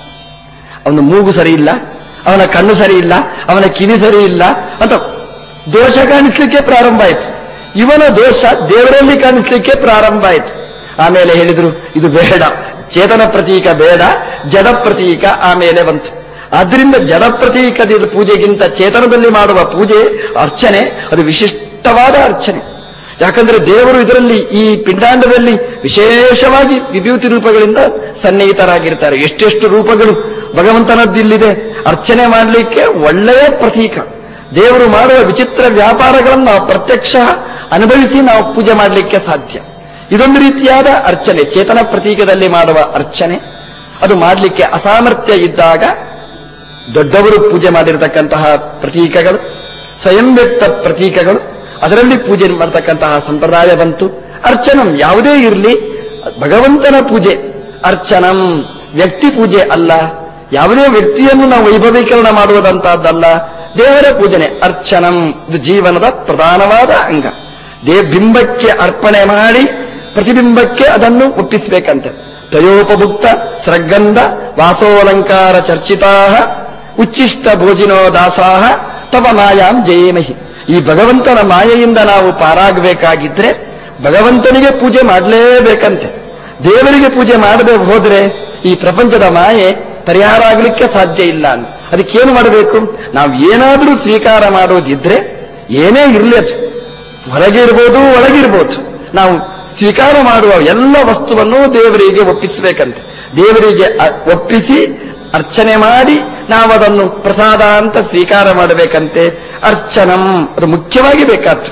Speaker 1: ಅವನ ಮೂಗು ಸರಿ ಇಲ್ಲ ಅವನ ಕಣ್ಣು ಸರಿ ಇಲ್ಲ ಅವನ ಕಿವಿ ಸರಿ ಇಲ್ಲ ಅಂತ ದೋಷ ಕಾಣಿಸ್ಲಿಕ್ಕೆ ಪ್ರಾರಂಭ ಆಯಿತು ಇವನ ದೋಷ ದೇವರಲ್ಲಿ ಕಾಣಿಸ್ಲಿಕ್ಕೆ ಪ್ರಾರಂಭ ಆಯಿತು ಆಮೇಲೆ ಹೇಳಿದ್ರು ಇದು ಬೇಡ ಚೇತನ ಪ್ರತೀಕ ಬೇಡ ಜಡ ಪ್ರತೀಕ ಆಮೇಲೆ ಬಂತು ಆದ್ರಿಂದ ಜಡ ಪ್ರತೀಕದ ಪೂಜೆಗಿಂತ ಚೇತನದಲ್ಲಿ ಮಾಡುವ ಪೂಜೆ ಅರ್ಚನೆ ಅದು ವಿಶಿಷ್ಟವಾದ ಅರ್ಚನೆ ಯಾಕಂದ್ರೆ ದೇವರು ಇದರಲ್ಲಿ ಈ ಪಿಂಡಾಂಡದಲ್ಲಿ ವಿಶೇಷವಾಗಿ ವಿಭೂತಿ ರೂಪಗಳಿಂದ ಸನ್ನಿಹಿತರಾಗಿರ್ತಾರೆ ಎಷ್ಟೆಷ್ಟು ರೂಪಗಳು ಭಗವಂತನದ್ದಿಲ್ಲಿದೆ ಅರ್ಚನೆ ಮಾಡಲಿಕ್ಕೆ ಒಳ್ಳೆಯ ಪ್ರತೀಕ ದೇವರು ಮಾಡುವ ವಿಚಿತ್ರ ವ್ಯಾಪಾರಗಳನ್ನು ನಾವು ಪ್ರತ್ಯಕ್ಷ ಅನುಭವಿಸಿ ನಾವು ಪೂಜೆ ಮಾಡಲಿಕ್ಕೆ ಸಾಧ್ಯ ಇದೊಂದು ರೀತಿಯಾದ ಅರ್ಚನೆ ಚೇತನ ಪ್ರತೀಕದಲ್ಲಿ ಮಾಡುವ ಅರ್ಚನೆ ಅದು ಮಾಡಲಿಕ್ಕೆ ಅಸಾಮರ್ಥ್ಯ ಇದ್ದಾಗ ದೊಡ್ಡವರು ಪೂಜೆ ಮಾಡಿರತಕ್ಕಂತಹ ಪ್ರತೀಕಗಳು ಸ್ವಯಂ ವ್ಯಕ್ತ ಪ್ರತೀಕಗಳು ಅದರಲ್ಲಿ ಪೂಜೆ ಮಾಡತಕ್ಕಂತಹ ಸಂಪ್ರದಾಯ ಬಂತು ಅರ್ಚನಂ ಯಾವುದೇ ಇರಲಿ ಭಗವಂತನ ಪೂಜೆ ಅರ್ಚನಂ ವ್ಯಕ್ತಿ ಪೂಜೆ ಅಲ್ಲ ಯಾವುದೇ ವ್ಯಕ್ತಿಯನ್ನು ನಾವು ವೈಭವೀಕರಣ ಮಾಡುವುದಂತಹದ್ದಲ್ಲ ದೇವರ ಪೂಜನೆ ಅರ್ಚನಂ ಇದು ಜೀವನದ ಪ್ರಧಾನವಾದ ಅಂಗ ದೇ ಬಿಂಬಕ್ಕೆ ಅರ್ಪಣೆ ಮಾಡಿ ಪ್ರತಿಬಿಂಬಕ್ಕೆ ಅದನ್ನು ಒಪ್ಪಿಸಬೇಕಂತೆ ತಯೋಪಭುಕ್ತ ಸೃಗಂಧ ವಾಸೋಲಂಕಾರ ಚರ್ಚಿತಾ ಉಚ್ಚಿಷ್ಟ ಭೋಜಿನೋ ದಾಸಾಹ ತವ ಮಾಯಾಂ ಜಯೇಮಹಿ ಈ ಭಗವಂತನ ಮಾಯೆಯಿಂದ ನಾವು ಪಾರಾಗಬೇಕಾಗಿದ್ರೆ ಭಗವಂತನಿಗೆ ಪೂಜೆ ಮಾಡಲೇಬೇಕಂತೆ ದೇವರಿಗೆ ಪೂಜೆ ಮಾಡದೆ ಹೋದ್ರೆ ಈ ಪ್ರಪಂಚದ ಮಾಯೆ ಪರಿಹಾರ ಆಗಲಿಕ್ಕೆ ಸಾಧ್ಯ ಇಲ್ಲ ಅಂತ ಅದಕ್ಕೇನು ಮಾಡಬೇಕು ನಾವು ಏನಾದರೂ ಸ್ವೀಕಾರ ಮಾಡೋದಿದ್ರೆ ಏನೇ ಇರಲಿ ಅದು ಹೊರಗೆ ಇರ್ಬೋದು ಒಳಗಿರ್ಬೋದು ನಾವು ಸ್ವೀಕಾರ ಮಾಡುವ ಎಲ್ಲ ವಸ್ತುವನ್ನು ದೇವರಿಗೆ ಒಪ್ಪಿಸಬೇಕಂತೆ ದೇವರಿಗೆ ಅ- ಒಪ್ಪಿಸಿ ಅರ್ಚನೆ ಮಾಡಿ ನಾವು ಅದನ್ನು ಪ್ರಸಾದ ಅಂತ ಸ್ವೀಕಾರ ಮಾಡಬೇಕಂತೆ ಅರ್ಚನಂ ಅದು ಮುಖ್ಯವಾಗಿ ಬೇಕಾದ್ದು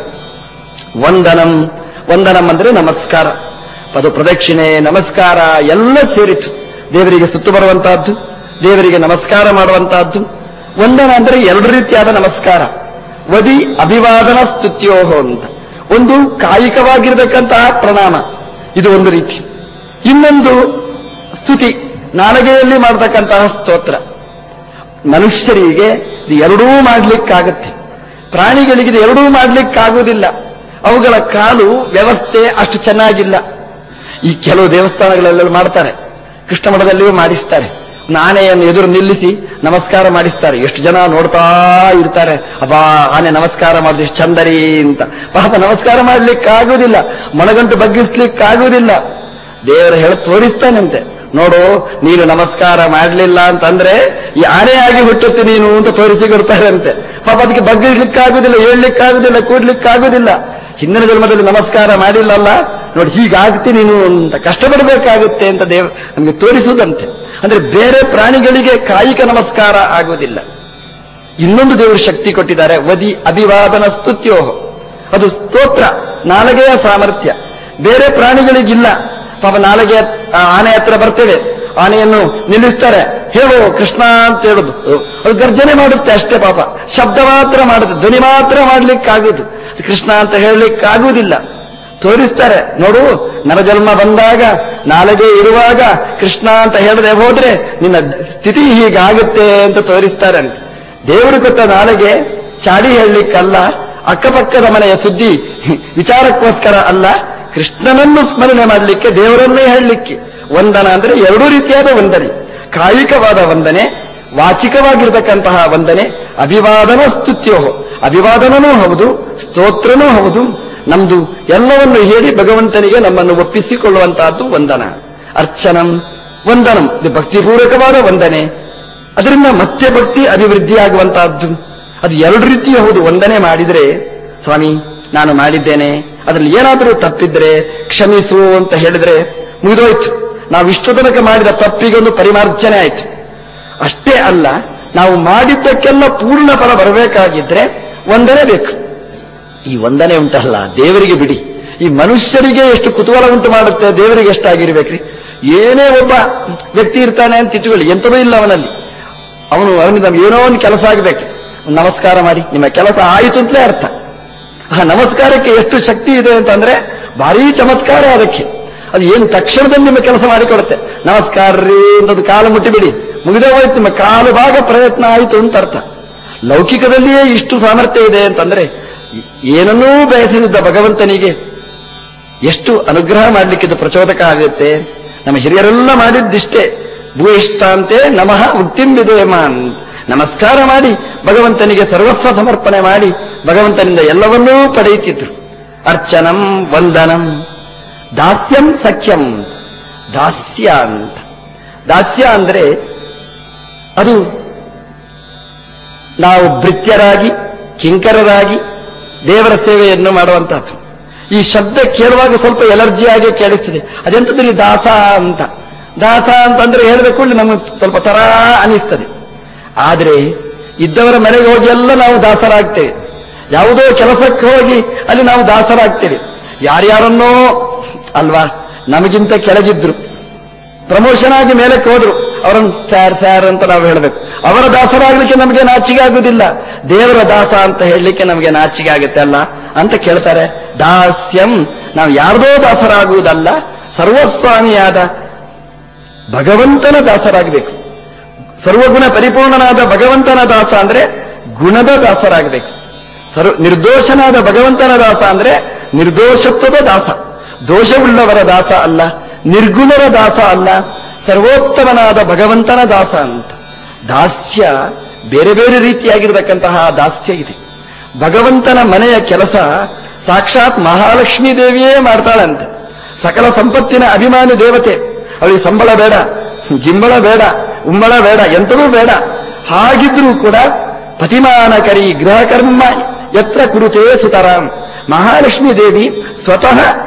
Speaker 1: ವಂದನಂ ವಂದನಂ ಅಂದ್ರೆ ನಮಸ್ಕಾರ ಅದು ಪ್ರದಕ್ಷಿಣೆ ನಮಸ್ಕಾರ ಎಲ್ಲ ಸೇರಿತು ದೇವರಿಗೆ ಸುತ್ತು ಬರುವಂತಹದ್ದು ದೇವರಿಗೆ ನಮಸ್ಕಾರ ಮಾಡುವಂತಹದ್ದು ವಂದನ ಅಂದ್ರೆ ಎರಡು ರೀತಿಯಾದ ನಮಸ್ಕಾರ ವದಿ ಅಭಿವಾದನ ಸ್ತುತ್ಯೋಹೋ ಅಂತ ಒಂದು ಕಾಯಿಕವಾಗಿರತಕ್ಕಂತಹ ಪ್ರಣಾಮ ಇದು ಒಂದು ರೀತಿ ಇನ್ನೊಂದು ಸ್ತುತಿ ನಾಲಗೆಯಲ್ಲಿ ಮಾಡತಕ್ಕಂತಹ ಸ್ತೋತ್ರ ಮನುಷ್ಯರಿಗೆ ಇದು ಎರಡೂ ಮಾಡ್ಲಿಕ್ಕಾಗತ್ತೆ ಪ್ರಾಣಿಗಳಿಗೆ ಇದು ಎರಡೂ ಮಾಡ್ಲಿಕ್ಕಾಗುವುದಿಲ್ಲ ಅವುಗಳ ಕಾಲು ವ್ಯವಸ್ಥೆ ಅಷ್ಟು ಚೆನ್ನಾಗಿಲ್ಲ ಈ ಕೆಲವು ದೇವಸ್ಥಾನಗಳೆಲ್ಲ ಮಾಡ್ತಾರೆ ಕೃಷ್ಣ ಮಠದಲ್ಲಿಯೂ ಮಾಡಿಸ್ತಾರೆ ಒಂದು ಆನೆಯನ್ನು ಎದುರು ನಿಲ್ಲಿಸಿ ನಮಸ್ಕಾರ ಮಾಡಿಸ್ತಾರೆ ಎಷ್ಟು ಜನ ನೋಡ್ತಾ ಇರ್ತಾರೆ ಅಬ್ಬಾ ಆನೆ ನಮಸ್ಕಾರ ಮಾಡಿದ್ರು ಎಷ್ಟು ಚಂದರಿ ಅಂತ ಪಾಪ ನಮಸ್ಕಾರ ಮಾಡ್ಲಿಕ್ಕಾಗುವುದಿಲ್ಲ ಮೊಣಗಂಟು ಬಗ್ಗಿಸ್ಲಿಕ್ಕಾಗುವುದಿಲ್ಲ ದೇವರ ಹೇಳಿ ತೋರಿಸ್ತಾನಂತೆ ನೋಡು ನೀನು ನಮಸ್ಕಾರ ಮಾಡಲಿಲ್ಲ ಅಂತಂದ್ರೆ ಈ ಆನೆಯಾಗಿ ಹುಟ್ಟುತ್ತೆ ನೀನು ಅಂತ ತೋರಿಸಿ ಕೊಡ್ತಾರಂತೆ ಪಾಪ ಅದಕ್ಕೆ ಬಗ್ಗಿಸ್ಲಿಕ್ಕಾಗುದಿಲ್ಲ ಹೇಳ್ಲಿಕ್ಕಾಗುದಿಲ್ಲ ಕೂಡ್ಲಿಕ್ಕಾಗುದಿಲ್ಲ ಹಿಂದಿನ ಜನ್ಮದಲ್ಲಿ ನಮಸ್ಕಾರ ಮಾಡಿಲ್ಲಲ್ಲ ನೋಡಿ ಹೀಗಾಗ್ತಿ ನೀನು ಅಂತ ಕಷ್ಟಪಡಬೇಕಾಗುತ್ತೆ ಅಂತ ದೇವ ನಮಗೆ ತೋರಿಸುವುದಂತೆ ಅಂದ್ರೆ ಬೇರೆ ಪ್ರಾಣಿಗಳಿಗೆ ಕಾಯಿಕ ನಮಸ್ಕಾರ ಆಗುವುದಿಲ್ಲ ಇನ್ನೊಂದು ದೇವರು ಶಕ್ತಿ ಕೊಟ್ಟಿದ್ದಾರೆ ವದಿ ಅಭಿವಾದನ ಸ್ತುತ್ಯೋಹ ಅದು ಸ್ತೋತ್ರ ನಾಲಗೆಯ ಸಾಮರ್ಥ್ಯ ಬೇರೆ ಪ್ರಾಣಿಗಳಿಗಿಲ್ಲ ಪಾಪ ನಾಲಗೆ ಆ ಆನೆ ಹತ್ರ ಬರ್ತೇವೆ ಆನೆಯನ್ನು ನಿಲ್ಲಿಸ್ತಾರೆ ಹೇಳು ಕೃಷ್ಣ ಅಂತ ಹೇಳುದು ಅದು ಗರ್ಜನೆ ಮಾಡುತ್ತೆ ಅಷ್ಟೇ ಪಾಪ ಶಬ್ದ ಮಾತ್ರ ಮಾಡುತ್ತೆ ಧ್ವನಿ ಮಾತ್ರ ಮಾಡ್ಲಿಕ್ಕಾಗುದು ಕೃಷ್ಣ ಅಂತ ಹೇಳಲಿಕ್ಕಾಗುವುದಿಲ್ಲ ತೋರಿಸ್ತಾರೆ ನೋಡು ನರಜನ್ಮ ಬಂದಾಗ ನಾಲಗೆ ಇರುವಾಗ ಕೃಷ್ಣ ಅಂತ ಹೇಳದೆ ಹೋದ್ರೆ ನಿನ್ನ ಸ್ಥಿತಿ ಹೀಗಾಗುತ್ತೆ ಅಂತ ತೋರಿಸ್ತಾರೆ ಅಂತ ದೇವರು ಕೊಟ್ಟ ನಾಲೆಗೆ ಚಾಡಿ ಹೇಳಲಿಕ್ಕಲ್ಲ ಅಕ್ಕಪಕ್ಕದ ಮನೆಯ ಸುದ್ದಿ ವಿಚಾರಕ್ಕೋಸ್ಕರ ಅಲ್ಲ ಕೃಷ್ಣನನ್ನು ಸ್ಮರಣೆ ಮಾಡಲಿಕ್ಕೆ ದೇವರನ್ನೇ ಹೇಳಲಿಕ್ಕೆ ವಂದನ ಅಂದ್ರೆ ಎರಡೂ ರೀತಿಯಾದ ವಂದನೆ ಕಾಯಿಕವಾದ ವಂದನೆ ವಾಚಿಕವಾಗಿರತಕ್ಕಂತಹ ವಂದನೆ ಅಭಿವಾದನ ಸ್ತುತ್ಯೋ ಅಭಿವಾದನನೂ ಹೌದು ಸ್ತೋತ್ರನೂ ಹೌದು ನಮ್ದು ಎಲ್ಲವನ್ನು ಹೇಳಿ ಭಗವಂತನಿಗೆ ನಮ್ಮನ್ನು ಒಪ್ಪಿಸಿಕೊಳ್ಳುವಂತಹದ್ದು ವಂದನ ಅರ್ಚನಂ ವಂದನಂ ಇದು ಭಕ್ತಿಪೂರ್ವಕವಾದ ವಂದನೆ ಅದರಿಂದ ಮತ್ತೆ ಭಕ್ತಿ ಅಭಿವೃದ್ಧಿಯಾಗುವಂತಹದ್ದು ಅದು ಎರಡು ರೀತಿ ಹೌದು ವಂದನೆ ಮಾಡಿದ್ರೆ ಸ್ವಾಮಿ ನಾನು ಮಾಡಿದ್ದೇನೆ ಅದರಲ್ಲಿ ಏನಾದರೂ ತಪ್ಪಿದ್ರೆ ಕ್ಷಮಿಸು ಅಂತ ಹೇಳಿದ್ರೆ ಮುಗಿದೋಯ್ತು ನಾವು ಇಷ್ಟು ತನಕ ಮಾಡಿದ ತಪ್ಪಿಗೊಂದು ಪರಿಮಾರ್ಜನೆ ಆಯ್ತು ಅಷ್ಟೇ ಅಲ್ಲ ನಾವು ಮಾಡಿದ್ದಕ್ಕೆಲ್ಲ ಪೂರ್ಣ ಫಲ ಬರಬೇಕಾಗಿದ್ರೆ ವಂದನೆ ಬೇಕು ಈ ವಂದನೆ ಉಂಟಲ್ಲ ದೇವರಿಗೆ ಬಿಡಿ ಈ ಮನುಷ್ಯರಿಗೆ ಎಷ್ಟು ಕುತೂಹಲ ಉಂಟು ಮಾಡುತ್ತೆ ದೇವರಿಗೆ ಎಷ್ಟಾಗಿರ್ಬೇಕ್ರಿ ಏನೇ ಒಬ್ಬ ವ್ಯಕ್ತಿ ಇರ್ತಾನೆ ಅಂತ ಇಟ್ಟುಕೊಳ್ಳಿ ಎಂಥದೂ ಇಲ್ಲ ಅವನಲ್ಲಿ ಅವನು ಅವನಿಗೆ ನಮ್ಗೆ ಏನೋ ಒಂದು ಕೆಲಸ ಆಗಬೇಕು ನಮಸ್ಕಾರ ಮಾಡಿ ನಿಮ್ಮ ಕೆಲಸ ಆಯಿತು ಅಂತಲೇ ಅರ್ಥ ಆ ನಮಸ್ಕಾರಕ್ಕೆ ಎಷ್ಟು ಶಕ್ತಿ ಇದೆ ಅಂತಂದ್ರೆ ಭಾರೀ ಚಮತ್ಕಾರ ಅದಕ್ಕೆ ಅದು ಏನು ತಕ್ಷಣದಲ್ಲಿ ನಿಮ್ಮ ಕೆಲಸ ಮಾಡಿಕೊಡುತ್ತೆ ನಮಸ್ಕಾರ ರೀ ಅಂತದ್ದು ಕಾಲು ಮುಟ್ಟಿಬಿಡಿ ಮುಗಿದೇ ಹೋಯ್ತು ನಿಮ್ಮ ಕಾಲು ಭಾಗ ಪ್ರಯತ್ನ ಆಯಿತು ಅಂತ ಅರ್ಥ ಲೌಕಿಕದಲ್ಲಿಯೇ ಇಷ್ಟು ಸಾಮರ್ಥ್ಯ ಇದೆ ಅಂತಂದ್ರೆ ಏನನ್ನೂ ಬಯಸಿದ್ದ ಭಗವಂತನಿಗೆ ಎಷ್ಟು ಅನುಗ್ರಹ ಮಾಡಲಿಕ್ಕಿದ್ದು ಪ್ರಚೋದಕ ಆಗುತ್ತೆ ನಮ್ಮ ಹಿರಿಯರೆಲ್ಲ ಮಾಡಿದ್ದಿಷ್ಟೇ ಭೂಯಿಷ್ಟಾಂತೆ ನಮಃ ಉಕ್ತಿಂಬಿದೇಮಾನ್ ನಮಸ್ಕಾರ ಮಾಡಿ ಭಗವಂತನಿಗೆ ಸರ್ವಸ್ವ ಸಮರ್ಪಣೆ ಮಾಡಿ ಭಗವಂತನಿಂದ ಎಲ್ಲವನ್ನೂ ಪಡೆಯುತ್ತಿದ್ರು ಅರ್ಚನಂ ವಂದನಂ ದಾಸ್ಯಂ ಸಖ್ಯಂ ದಾಸ್ಯ ಅಂತ ದಾಸ್ಯ ಅಂದ್ರೆ ಅದು ನಾವು ಭೃತ್ಯರಾಗಿ ಕಿಂಕರರಾಗಿ ದೇವರ ಸೇವೆಯನ್ನು ಮಾಡುವಂತಹದ್ದು ಈ ಶಬ್ದ ಕೇಳುವಾಗ ಸ್ವಲ್ಪ ಎಲರ್ಜಿಯಾಗಿ ಕೇಳಿಸ್ತದೆ ಅದೆಂತದ್ರಿ ದಾಸ ಅಂತ ದಾಸ ಅಂತಂದ್ರೆ ಹೇಳಿದ ಕೂಡಲೇ ನಮಗೆ ಸ್ವಲ್ಪ ತರ ಅನಿಸ್ತದೆ ಆದರೆ ಇದ್ದವರ ಮನೆಗೆ ಹೋಗಿ ಎಲ್ಲ ನಾವು ದಾಸರಾಗ್ತೇವೆ ಯಾವುದೋ ಕೆಲಸಕ್ಕೆ ಹೋಗಿ ಅಲ್ಲಿ ನಾವು ದಾಸರಾಗ್ತೇವೆ ಯಾರ್ಯಾರನ್ನೋ ಅಲ್ವಾ ನಮಗಿಂತ ಕೆಳಗಿದ್ರು ಪ್ರಮೋಷನ್ ಆಗಿ ಮೇಲಕ್ಕೆ ಹೋದ್ರು ಅವರನ್ನು ಸ್ಯಾರ್ ಸ್ಯಾರ್ ಅಂತ ನಾವು ಹೇಳಬೇಕು ಅವರ ದಾಸರಾಗಲಿಕ್ಕೆ ನಮಗೆ ನಾಚಿಕೆ ಆಗುವುದಿಲ್ಲ ದೇವರ ದಾಸ ಅಂತ ಹೇಳಲಿಕ್ಕೆ ನಮಗೆ ನಾಚಿಕೆ ಆಗುತ್ತೆ ಅಲ್ಲ ಅಂತ ಕೇಳ್ತಾರೆ ದಾಸ್ಯಂ ನಾವು ಯಾರ್ದೋ ದಾಸರಾಗುವುದಲ್ಲ ಸರ್ವಸ್ವಾಮಿಯಾದ ಭಗವಂತನ ದಾಸರಾಗಬೇಕು ಸರ್ವಗುಣ ಪರಿಪೂರ್ಣನಾದ ಭಗವಂತನ ದಾಸ ಅಂದ್ರೆ ಗುಣದ ದಾಸರಾಗಬೇಕು ಸರ್ವ ನಿರ್ದೋಷನಾದ ಭಗವಂತನ ದಾಸ ಅಂದ್ರೆ ನಿರ್ದೋಷತ್ವದ ದಾಸ ದೋಷವುಳ್ಳವರ ದಾಸ ಅಲ್ಲ ನಿರ್ಗುಣರ ದಾಸ ಅಲ್ಲ ಸರ್ವೋತ್ತಮನಾದ ಭಗವಂತನ ದಾಸ ಅಂತ ದಾಸ್ಯ ಬೇರೆ ಬೇರೆ ರೀತಿಯಾಗಿರತಕ್ಕಂತಹ ದಾಸ್ಯ ಇದೆ ಭಗವಂತನ ಮನೆಯ ಕೆಲಸ ಸಾಕ್ಷಾತ್ ಮಹಾಲಕ್ಷ್ಮೀ ದೇವಿಯೇ ಮಾಡ್ತಾಳಂತೆ ಸಕಲ ಸಂಪತ್ತಿನ ಅಭಿಮಾನಿ ದೇವತೆ ಅವಳಿಗೆ ಸಂಬಳ ಬೇಡ ಗಿಂಬಳ ಬೇಡ ಉಂಬಳ ಬೇಡ ಎಂಥದೂ ಬೇಡ ಹಾಗಿದ್ರೂ ಕೂಡ ಪತಿಮಾನಕರಿ ಗೃಹಕರ್ಮ ಯತ್ರ ಕುರುತೇ ಸುತರಾಂ ಮಹಾಲಕ್ಷ್ಮೀ ದೇವಿ ಸ್ವತಃ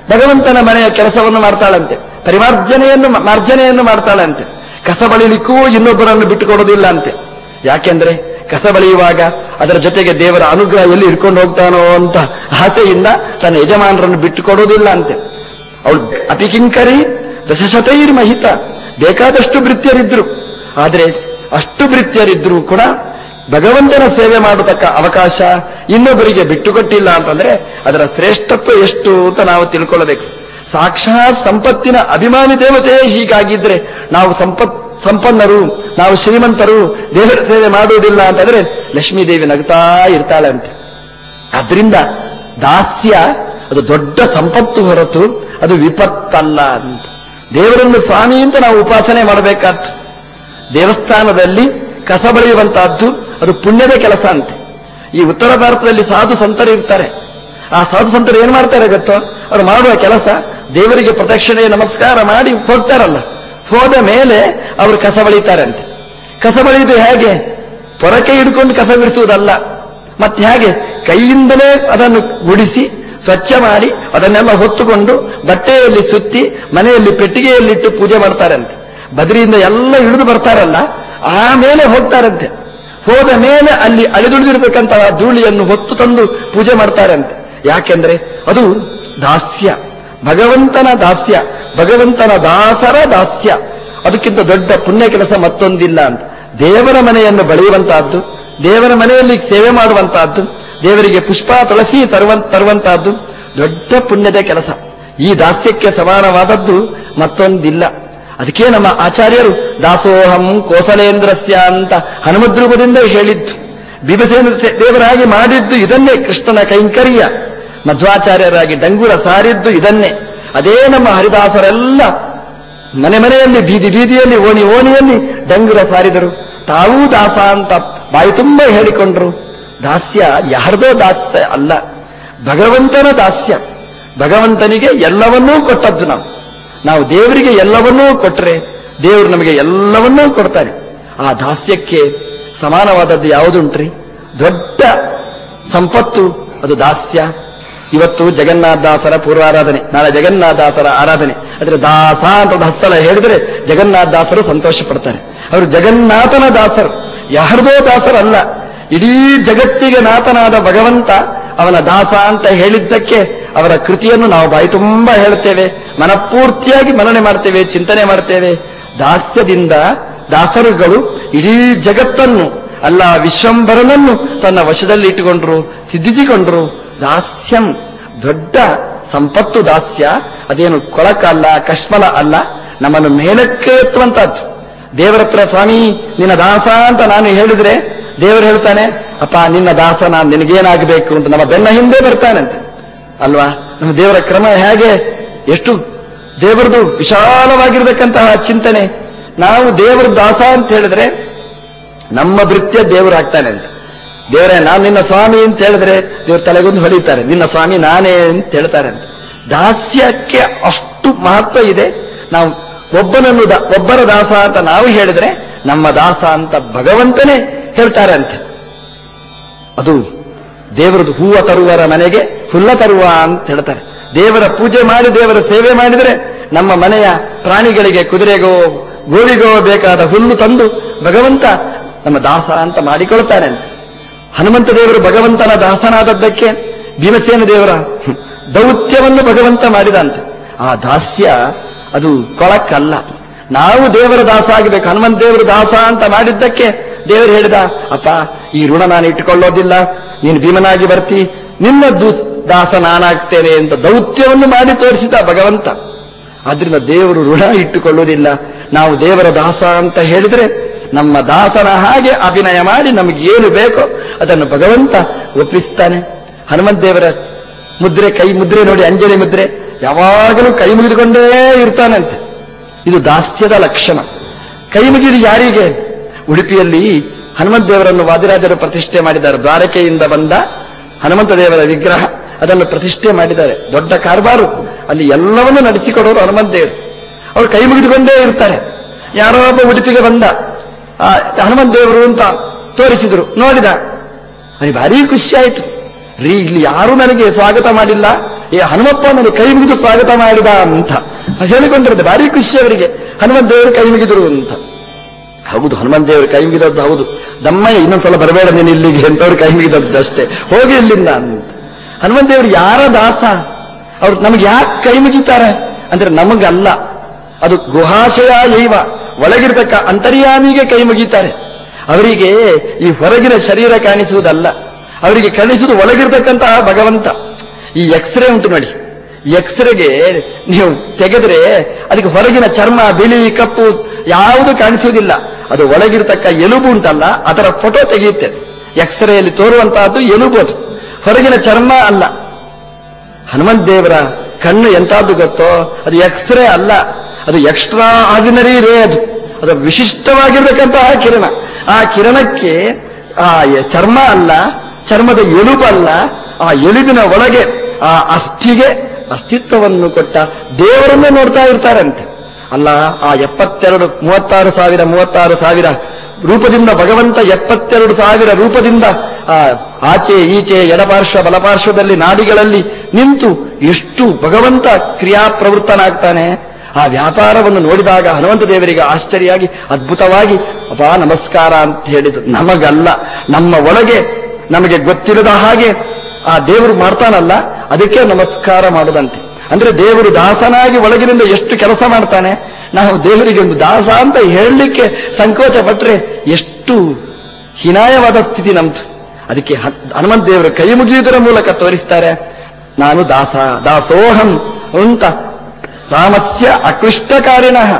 Speaker 1: ಭಗವಂತನ ಮನೆಯ ಕೆಲಸವನ್ನು ಮಾಡ್ತಾಳಂತೆ ಪರಿಮಾರ್ಜನೆಯನ್ನು ಮಾರ್ಜನೆಯನ್ನು ಮಾಡ್ತಾಳಂತೆ ಕಸ ಬಳಿಲಿಕ್ಕೂ ಇನ್ನೊಬ್ಬರನ್ನು ಬಿಟ್ಟುಕೊಡೋದಿಲ್ಲ ಅಂತೆ ಯಾಕೆಂದ್ರೆ ಕಸ ಬಳಿಯುವಾಗ ಅದರ ಜೊತೆಗೆ ದೇವರ ಅನುಗ್ರಹ ಎಲ್ಲಿ ಹಿಡ್ಕೊಂಡು ಹೋಗ್ತಾನೋ ಅಂತ ಆಸೆಯಿಂದ ತನ್ನ ಯಜಮಾನರನ್ನು ಬಿಟ್ಟುಕೊಡೋದಿಲ್ಲ ಅಂತೆ ಅವಳು ಅಪಿಕಿಂಕರಿ ದಶಶತೈರ್ ಮಹಿತ ಬೇಕಾದಷ್ಟು ಭೃತ್ಯರಿದ್ರು ಆದರೆ ಅಷ್ಟು ಭೃತ್ಯರಿದ್ರು ಕೂಡ ಭಗವಂತನ ಸೇವೆ ಮಾಡತಕ್ಕ ಅವಕಾಶ ಇನ್ನೊಬ್ಬರಿಗೆ ಬಿಟ್ಟುಕೊಟ್ಟಿಲ್ಲ ಅಂತಂದ್ರೆ ಅದರ ಶ್ರೇಷ್ಠತ್ವ ಎಷ್ಟು ಅಂತ ನಾವು ತಿಳ್ಕೊಳ್ಳಬೇಕು ಸಾಕ್ಷಾತ್ ಸಂಪತ್ತಿನ ಅಭಿಮಾನಿ ದೇವತೆ ಹೀಗಾಗಿದ್ರೆ ನಾವು ಸಂಪತ್ ಸಂಪನ್ನರು ನಾವು ಶ್ರೀಮಂತರು ದೇವರ ಸೇವೆ ಮಾಡುವುದಿಲ್ಲ ಅಂತಂದ್ರೆ ಲಕ್ಷ್ಮೀದೇವಿ ನಗ್ತಾ ಇರ್ತಾಳೆ ಅಂತೆ ಆದ್ರಿಂದ ದಾಸ್ಯ ಅದು ದೊಡ್ಡ ಸಂಪತ್ತು ಹೊರತು ಅದು ವಿಪತ್ತಲ್ಲ ಅಂತ ದೇವರನ್ನು ಸ್ವಾಮಿ ಅಂತ ನಾವು ಉಪಾಸನೆ ಮಾಡಬೇಕಾದ್ದು ದೇವಸ್ಥಾನದಲ್ಲಿ ಕಸ ಬಳಿಯುವಂತಹದ್ದು ಅದು ಪುಣ್ಯದ ಕೆಲಸ ಅಂತೆ ಈ ಉತ್ತರ ಭಾರತದಲ್ಲಿ ಸಾಧು ಸಂತರು ಇರ್ತಾರೆ ಆ ಸಾಧು ಸಂತರು ಏನ್ ಮಾಡ್ತಾರೆ ಗೊತ್ತೋ ಅವ್ರು ಮಾಡುವ ಕೆಲಸ ದೇವರಿಗೆ ಪ್ರದಕ್ಷಿಣೆ ನಮಸ್ಕಾರ ಮಾಡಿ ಹೋಗ್ತಾರಲ್ಲ ಹೋದ ಮೇಲೆ ಅವರು ಕಸ ಬಳಿತಾರಂತೆ ಕಸ ಬಳಿಯುವುದು ಹೇಗೆ ಪೊರಕೆ ಹಿಡ್ಕೊಂಡು ಕಸ ಬಿಡಿಸುವುದಲ್ಲ ಮತ್ತೆ ಹೇಗೆ ಕೈಯಿಂದಲೇ ಅದನ್ನು ಗುಡಿಸಿ ಸ್ವಚ್ಛ ಮಾಡಿ ಅದನ್ನೆಲ್ಲ ಹೊತ್ತುಕೊಂಡು ಬಟ್ಟೆಯಲ್ಲಿ ಸುತ್ತಿ ಮನೆಯಲ್ಲಿ ಪೆಟ್ಟಿಗೆಯಲ್ಲಿಟ್ಟು ಪೂಜೆ ಮಾಡ್ತಾರಂತೆ ಬದರಿಯಿಂದ ಎಲ್ಲ ಇಳಿದು ಬರ್ತಾರಲ್ಲ ಆಮೇಲೆ ಹೋಗ್ತಾರಂತೆ ಹೋದ ಮೇಲೆ ಅಲ್ಲಿ ಅಳಿದುಳಿದಿರತಕ್ಕಂತಹ ಧೂಳಿಯನ್ನು ಹೊತ್ತು ತಂದು ಪೂಜೆ ಮಾಡ್ತಾರಂತೆ ಯಾಕೆಂದ್ರೆ ಅದು ದಾಸ್ಯ ಭಗವಂತನ ದಾಸ್ಯ ಭಗವಂತನ ದಾಸರ ದಾಸ್ಯ ಅದಕ್ಕಿಂತ ದೊಡ್ಡ ಪುಣ್ಯ ಕೆಲಸ ಮತ್ತೊಂದಿಲ್ಲ ಅಂತ ದೇವರ ಮನೆಯನ್ನು ಬಳೆಯುವಂತಹದ್ದು ದೇವರ ಮನೆಯಲ್ಲಿ ಸೇವೆ ಮಾಡುವಂತಹದ್ದು ದೇವರಿಗೆ ಪುಷ್ಪ ತುಳಸಿ ತರುವ ತರುವಂತಹದ್ದು ದೊಡ್ಡ ಪುಣ್ಯದ ಕೆಲಸ ಈ ದಾಸ್ಯಕ್ಕೆ ಸಮಾನವಾದದ್ದು ಮತ್ತೊಂದಿಲ್ಲ ಅದಕ್ಕೆ ನಮ್ಮ ಆಚಾರ್ಯರು ದಾಸೋಹಂ ಕೋಸಲೇಂದ್ರಸ್ಯ ಅಂತ ಹನುಮದ್ರೂಪದಿಂದ ಹೇಳಿದ್ದು ಭೀಮಸೇನ ದೇವರಾಗಿ ಮಾಡಿದ್ದು ಇದನ್ನೇ ಕೃಷ್ಣನ ಕೈಂಕರ್ಯ ಮಧ್ವಾಚಾರ್ಯರಾಗಿ ಡಂಗುರ ಸಾರಿದ್ದು ಇದನ್ನೇ ಅದೇ ನಮ್ಮ ಹರಿದಾಸರೆಲ್ಲ ಮನೆ ಮನೆಯಲ್ಲಿ ಬೀದಿ ಬೀದಿಯಲ್ಲಿ ಓಣಿ ಓಣಿಯಲ್ಲಿ ಡಂಗುರ ಸಾರಿದರು ತಾವೂ ದಾಸ ಅಂತ ಬಾಯಿ ತುಂಬ ಹೇಳಿಕೊಂಡ್ರು ದಾಸ್ಯ ಯಾರದೋ ದಾಸ್ಯ ಅಲ್ಲ ಭಗವಂತನ ದಾಸ್ಯ ಭಗವಂತನಿಗೆ ಎಲ್ಲವನ್ನೂ ಕೊಟ್ಟದ್ದು ನಾವು ನಾವು ದೇವರಿಗೆ ಎಲ್ಲವನ್ನೂ ಕೊಟ್ಟರೆ ದೇವರು ನಮಗೆ ಎಲ್ಲವನ್ನೂ ಕೊಡ್ತಾನೆ ಆ ದಾಸ್ಯಕ್ಕೆ ಸಮಾನವಾದದ್ದು ಯಾವುದುಂಟ್ರಿ ದೊಡ್ಡ ಸಂಪತ್ತು ಅದು ದಾಸ್ಯ ಇವತ್ತು ಜಗನ್ನಾಥದಾಸರ ಪೂರ್ವಾರಾಧನೆ ನಾಳೆ ಜಗನ್ನಾಥದಾಸರ ಆರಾಧನೆ ಅದರ ದಾಸ ಅಂತ ಒಂದು ಹಸ್ತಲ ಹೇಳಿದರೆ ಜಗನ್ನಾಥದಾಸರು ಸಂತೋಷ ಪಡ್ತಾರೆ ಅವರು ಜಗನ್ನಾಥನ ದಾಸರು ಯಾರದೋ ದಾಸರಲ್ಲ ಇಡೀ ಜಗತ್ತಿಗೆ ನಾಥನಾದ ಭಗವಂತ ಅವನ ದಾಸ ಅಂತ ಹೇಳಿದ್ದಕ್ಕೆ ಅವರ ಕೃತಿಯನ್ನು ನಾವು ಬಾಯಿ ತುಂಬ ಹೇಳ್ತೇವೆ ಮನಪೂರ್ತಿಯಾಗಿ ಮನನೆ ಮಾಡ್ತೇವೆ ಚಿಂತನೆ ಮಾಡ್ತೇವೆ ದಾಸ್ಯದಿಂದ ದಾಸರುಗಳು ಇಡೀ ಜಗತ್ತನ್ನು ಅಲ್ಲ ವಿಶ್ವಂಬರನನ್ನು ತನ್ನ ವಶದಲ್ಲಿ ಇಟ್ಟುಕೊಂಡ್ರು ಸಿದ್ಧಿಸಿಕೊಂಡ್ರು ದಾಸ್ಯಂ ದೊಡ್ಡ ಸಂಪತ್ತು ದಾಸ್ಯ ಅದೇನು ಕೊಳಕ ಅಲ್ಲ ಕಶ್ಮಲ ಅಲ್ಲ ನಮ್ಮನ್ನು ಮೇಲಕ್ಕೆ ಎತ್ತುವಂತಹದ್ದು ದೇವರ ಹತ್ರ ಸ್ವಾಮಿ ನಿನ್ನ ದಾಸ ಅಂತ ನಾನು ಹೇಳಿದ್ರೆ ದೇವರು ಹೇಳ್ತಾನೆ ಅಪ್ಪ ನಿನ್ನ ದಾಸ ನಾನು ನಿನಗೇನಾಗಬೇಕು ಅಂತ ನಮ್ಮ ಬೆನ್ನ ಹಿಂದೆ ಬರ್ತಾನಂತೆ ಅಲ್ವಾ ನಮ್ಮ ದೇವರ ಕ್ರಮ ಹೇಗೆ ಎಷ್ಟು ದೇವರದು ವಿಶಾಲವಾಗಿರ್ಬೇಕಂತಹ ಚಿಂತನೆ ನಾವು ದೇವರ ದಾಸ ಅಂತ ಹೇಳಿದ್ರೆ ನಮ್ಮ ಭೃತ್ಯ ದೇವರು ಆಗ್ತಾನೆ ಅಂತ ದೇವರೇ ನಾನು ನಿನ್ನ ಸ್ವಾಮಿ ಅಂತ ಹೇಳಿದ್ರೆ ದೇವ್ರ ತಲೆಗೊಂದು ಹೊಡಿತಾರೆ ನಿನ್ನ ಸ್ವಾಮಿ ನಾನೇ ಅಂತ ಹೇಳ್ತಾರೆ ಅಂತ ದಾಸ್ಯಕ್ಕೆ ಅಷ್ಟು ಮಹತ್ವ ಇದೆ ನಾವು ಒಬ್ಬನನ್ನು ದ- ಒಬ್ಬರ ದಾಸ ಅಂತ ನಾವು ಹೇಳಿದ್ರೆ ನಮ್ಮ ದಾಸ ಅಂತ ಭಗವಂತನೇ ಹೇಳ್ತಾರೆ ಅಂತೆ ಅದು ದೇವರದು ಹೂವ ತರುವರ ಮನೆಗೆ ಹುಲ್ಲ ತರುವ ಅಂತ ಹೇಳ್ತಾರೆ ದೇವರ ಪೂಜೆ ಮಾಡಿ ದೇವರ ಸೇವೆ ಮಾಡಿದರೆ ನಮ್ಮ ಮನೆಯ ಪ್ರಾಣಿಗಳಿಗೆ ಕುದುರೆಗೋ ಗೋವಿಗೋ ಬೇಕಾದ ಹುಲ್ಲು ತಂದು ಭಗವಂತ ನಮ್ಮ ದಾಸ ಅಂತ ಮಾಡಿಕೊಳ್ತಾನೆ ಅಂತ ಹನುಮಂತ ದೇವರು ಭಗವಂತನ ದಾಸನಾದದ್ದಕ್ಕೆ ಭೀಮಸೇನ ದೇವರ ದೌತ್ಯವನ್ನು ಭಗವಂತ ಮಾಡಿದಂತೆ ಆ ದಾಸ್ಯ ಅದು ಕೊಳಕ್ಕಲ್ಲ ನಾವು ದೇವರ ದಾಸ ಆಗಬೇಕು ಹನುಮಂತ ದೇವರು ದಾಸ ಅಂತ ಮಾಡಿದ್ದಕ್ಕೆ ದೇವರು ಹೇಳಿದ ಅಪ್ಪ ಈ ಋಣ ನಾನು ಇಟ್ಟುಕೊಳ್ಳೋದಿಲ್ಲ ನೀನು ಭೀಮನಾಗಿ ಬರ್ತಿ ನಿನ್ನ ದು- ದಾಸ ನಾನಾಗ್ತೇನೆ ಅಂತ ದೌತ್ಯವನ್ನು ಮಾಡಿ ತೋರಿಸಿದ ಭಗವಂತ ಆದ್ರಿಂದ ದೇವರು ಋಣ ಇಟ್ಟುಕೊಳ್ಳುವುದಿಲ್ಲ ನಾವು ದೇವರ ದಾಸ ಅಂತ ಹೇಳಿದ್ರೆ ನಮ್ಮ ದಾಸನ ಹಾಗೆ ಅಭಿನಯ ಮಾಡಿ ನಮಗೆ ಏನು ಬೇಕೋ ಅದನ್ನು ಭಗವಂತ ಒಪ್ಪಿಸ್ತಾನೆ ಹನುಮಂತ ದೇವರ ಮುದ್ರೆ ಕೈ ಮುದ್ರೆ ನೋಡಿ ಅಂಜಲಿ ಮುದ್ರೆ ಯಾವಾಗಲೂ ಕೈ ಮುಗಿದುಕೊಂಡೇ ಇರ್ತಾನಂತೆ ಇದು ದಾಸ್ಯದ ಲಕ್ಷಣ ಕೈ ಮುಗಿದು ಯಾರಿಗೆ ಉಡುಪಿಯಲ್ಲಿ ಹನುಮಂತ ದೇವರನ್ನು ವಾದಿರಾಜರು ಪ್ರತಿಷ್ಠೆ ಮಾಡಿದ್ದಾರೆ ದ್ವಾರಕೆಯಿಂದ ಬಂದ ಹನುಮಂತ ದೇವರ ವಿಗ್ರಹ ಅದನ್ನು ಪ್ರತಿಷ್ಠೆ ಮಾಡಿದ್ದಾರೆ ದೊಡ್ಡ ಕಾರ್ಬಾರು ಅಲ್ಲಿ ಎಲ್ಲವನ್ನೂ ನಡೆಸಿಕೊಡೋರು ಹನುಮಂತ ದೇವರು ಅವರು ಕೈ ಮುಗಿದುಕೊಂಡೇ ಇರ್ತಾರೆ ಯಾರೋ ಒಬ್ಬ ಉಡುಪಿಗೆ ಬಂದ ಆ ಹನುಮಂತ ದೇವರು ಅಂತ ತೋರಿಸಿದ್ರು ನೋಡಿದ ನನಗೆ ಭಾರಿ ಖುಷಿ ಆಯ್ತು ರೀ ಇಲ್ಲಿ ಯಾರು ನನಗೆ ಸ್ವಾಗತ ಮಾಡಿಲ್ಲ ಏ ಹನುಮಪ್ಪ ನನಗೆ ಕೈ ಮುಗಿದು ಸ್ವಾಗತ ಮಾಡಿದ ಅಂತ ಹೇಳಿಕೊಂಡಿರುತ್ತೆ ಭಾರಿ ಖುಷಿ ಅವರಿಗೆ ಹನುಮಂತ ದೇವರು ಕೈ ಮುಗಿದರು ಅಂತ ಹೌದು ಹನುಮಂತ ದೇವರು ಕೈ ಮುಗಿದದ್ದು ಹೌದು ದಮ್ಮಯ್ಯ ಇನ್ನೊಂದ್ಸಲ ಬರಬೇಡ ನೀನು ಇಲ್ಲಿಗೆ ಅಂತವ್ರು ಕೈ ಮುಗಿದದ್ದು ಅಷ್ಟೇ ಹೋಗಿ ಇಲ್ಲಿಂದ ಅಂತ ಹನುಮಂತ ದೇವರು ಯಾರ ದಾಸ ಅವ್ರು ನಮಗೆ ಯಾಕೆ ಕೈ ಮುಗಿತಾರೆ ಅಂದ್ರೆ ನಮಗಲ್ಲ ಅದು ಗುಹಾಶಯ ಯೈವ ಒಳಗಿರ್ತಕ್ಕ ಅಂತರ್ಯಾಮಿಗೆ ಕೈ ಮುಗಿತಾರೆ ಅವರಿಗೆ ಈ ಹೊರಗಿನ ಶರೀರ ಕಾಣಿಸುವುದಲ್ಲ ಅವರಿಗೆ ಕಾಣಿಸುವುದು ಒಳಗಿರ್ತಕ್ಕಂತಹ ಭಗವಂತ ಈ ಎಕ್ಸ್ರೇ ಉಂಟು ನೋಡಿ ಈ ಎಕ್ಸ್ರೇಗೆ ನೀವು ತೆಗೆದ್ರೆ ಅದಕ್ಕೆ ಹೊರಗಿನ ಚರ್ಮ ಬಿಳಿ ಕಪ್ಪು ಯಾವುದು ಕಾಣಿಸುವುದಿಲ್ಲ ಅದು ಒಳಗಿರ್ತಕ್ಕ ಎಲುಬು ಉಂಟಲ್ಲ ಅದರ ಫೋಟೋ ತೆಗೆಯುತ್ತೆ ಎಕ್ಸ್ರೇಯಲ್ಲಿ ತೋರುವಂತಹದ್ದು ಎಲುಬು ಅದು ಹೊರಗಿನ ಚರ್ಮ ಅಲ್ಲ ಹನುಮಂತ ದೇವರ ಕಣ್ಣು ಎಂತಾದ್ದು ಗೊತ್ತೋ ಅದು ಎಕ್ಸ್ರೇ ಅಲ್ಲ ಅದು ಎಕ್ಸ್ಟ್ರಾ ಆರ್ಡಿನರಿ ರೇ ಅದು ಅದು ವಿಶಿಷ್ಟವಾಗಿರ್ತಕ್ಕಂತಹ ಕಿರಣ ಆ ಕಿರಣಕ್ಕೆ ಆ ಎ- ಚರ್ಮ ಅಲ್ಲ ಚರ್ಮದ ಎಲುಬಲ್ಲ ಆ ಎಲುಬಿನ ಒಳಗೆ ಆ ಅಸ್ಥಿಗೆ ಅಸ್ತಿತ್ವವನ್ನು ಕೊಟ್ಟ ದೇವರನ್ನೇ ನೋಡ್ತಾ ಇರ್ತಾರಂತೆ ಅಲ್ಲ ಆ ಎಪ್ಪತ್ತೆರಡು ಮೂವತ್ತಾರು ಸಾವಿರ ಮೂವತ್ತಾರು ಸಾವಿರ ರೂಪದಿಂದ ಭಗವಂತ ಎಪ್ಪತ್ತೆರಡು ಸಾವಿರ ರೂಪದಿಂದ ಆ ಆಚೆ ಈಚೆ ಎಡಪಾರ್ಶ್ವ ಬಲಪಾರ್ಶ್ವದಲ್ಲಿ ನಾಡಿಗಳಲ್ಲಿ ನಿಂತು ಎಷ್ಟು ಭಗವಂತ ಕ್ರಿಯಾಪ್ರವೃತ್ತನಾಗ್ತಾನೆ ಆ ವ್ಯಾಪಾರವನ್ನು ನೋಡಿದಾಗ ಹನುಮಂತ ದೇವರಿಗೆ ಆಶ್ಚರ್ಯಾಗಿ ಅದ್ಭುತವಾಗಿ ಅಪಾ ನಮಸ್ಕಾರ ಅಂತ ಹೇಳಿದ್ರು ನಮಗಲ್ಲ ನಮ್ಮ ಒಳಗೆ ನಮಗೆ ಗೊತ್ತಿಲ್ಲದ ಹಾಗೆ ಆ ದೇವರು ಮಾಡ್ತಾನಲ್ಲ ಅದಕ್ಕೆ ನಮಸ್ಕಾರ ಮಾಡುದಂತೆ ಅಂದ್ರೆ ದೇವರು ದಾಸನಾಗಿ ಒಳಗಿನಿಂದ ಎಷ್ಟು ಕೆಲಸ ಮಾಡ್ತಾನೆ ನಾವು ದೇವರಿಗೆ ಒಂದು ದಾಸ ಅಂತ ಹೇಳಲಿಕ್ಕೆ ಸಂಕೋಚ ಪಟ್ರೆ ಎಷ್ಟು ಹೀನಾಯವಾದ ಸ್ಥಿತಿ ನಮ್ದು ಅದಕ್ಕೆ ಹ- ಹನುಮಂತ ದೇವರು ಕೈ ಮುಗಿಯುವುದರ ಮೂಲಕ ತೋರಿಸ್ತಾರೆ ನಾನು ದಾಸ ದಾಸೋಹಂ ಅಂತ ರಾಮಸ್ಯ ಅಕ್ಲಿಷ್ಟಕಾರಿಣಃ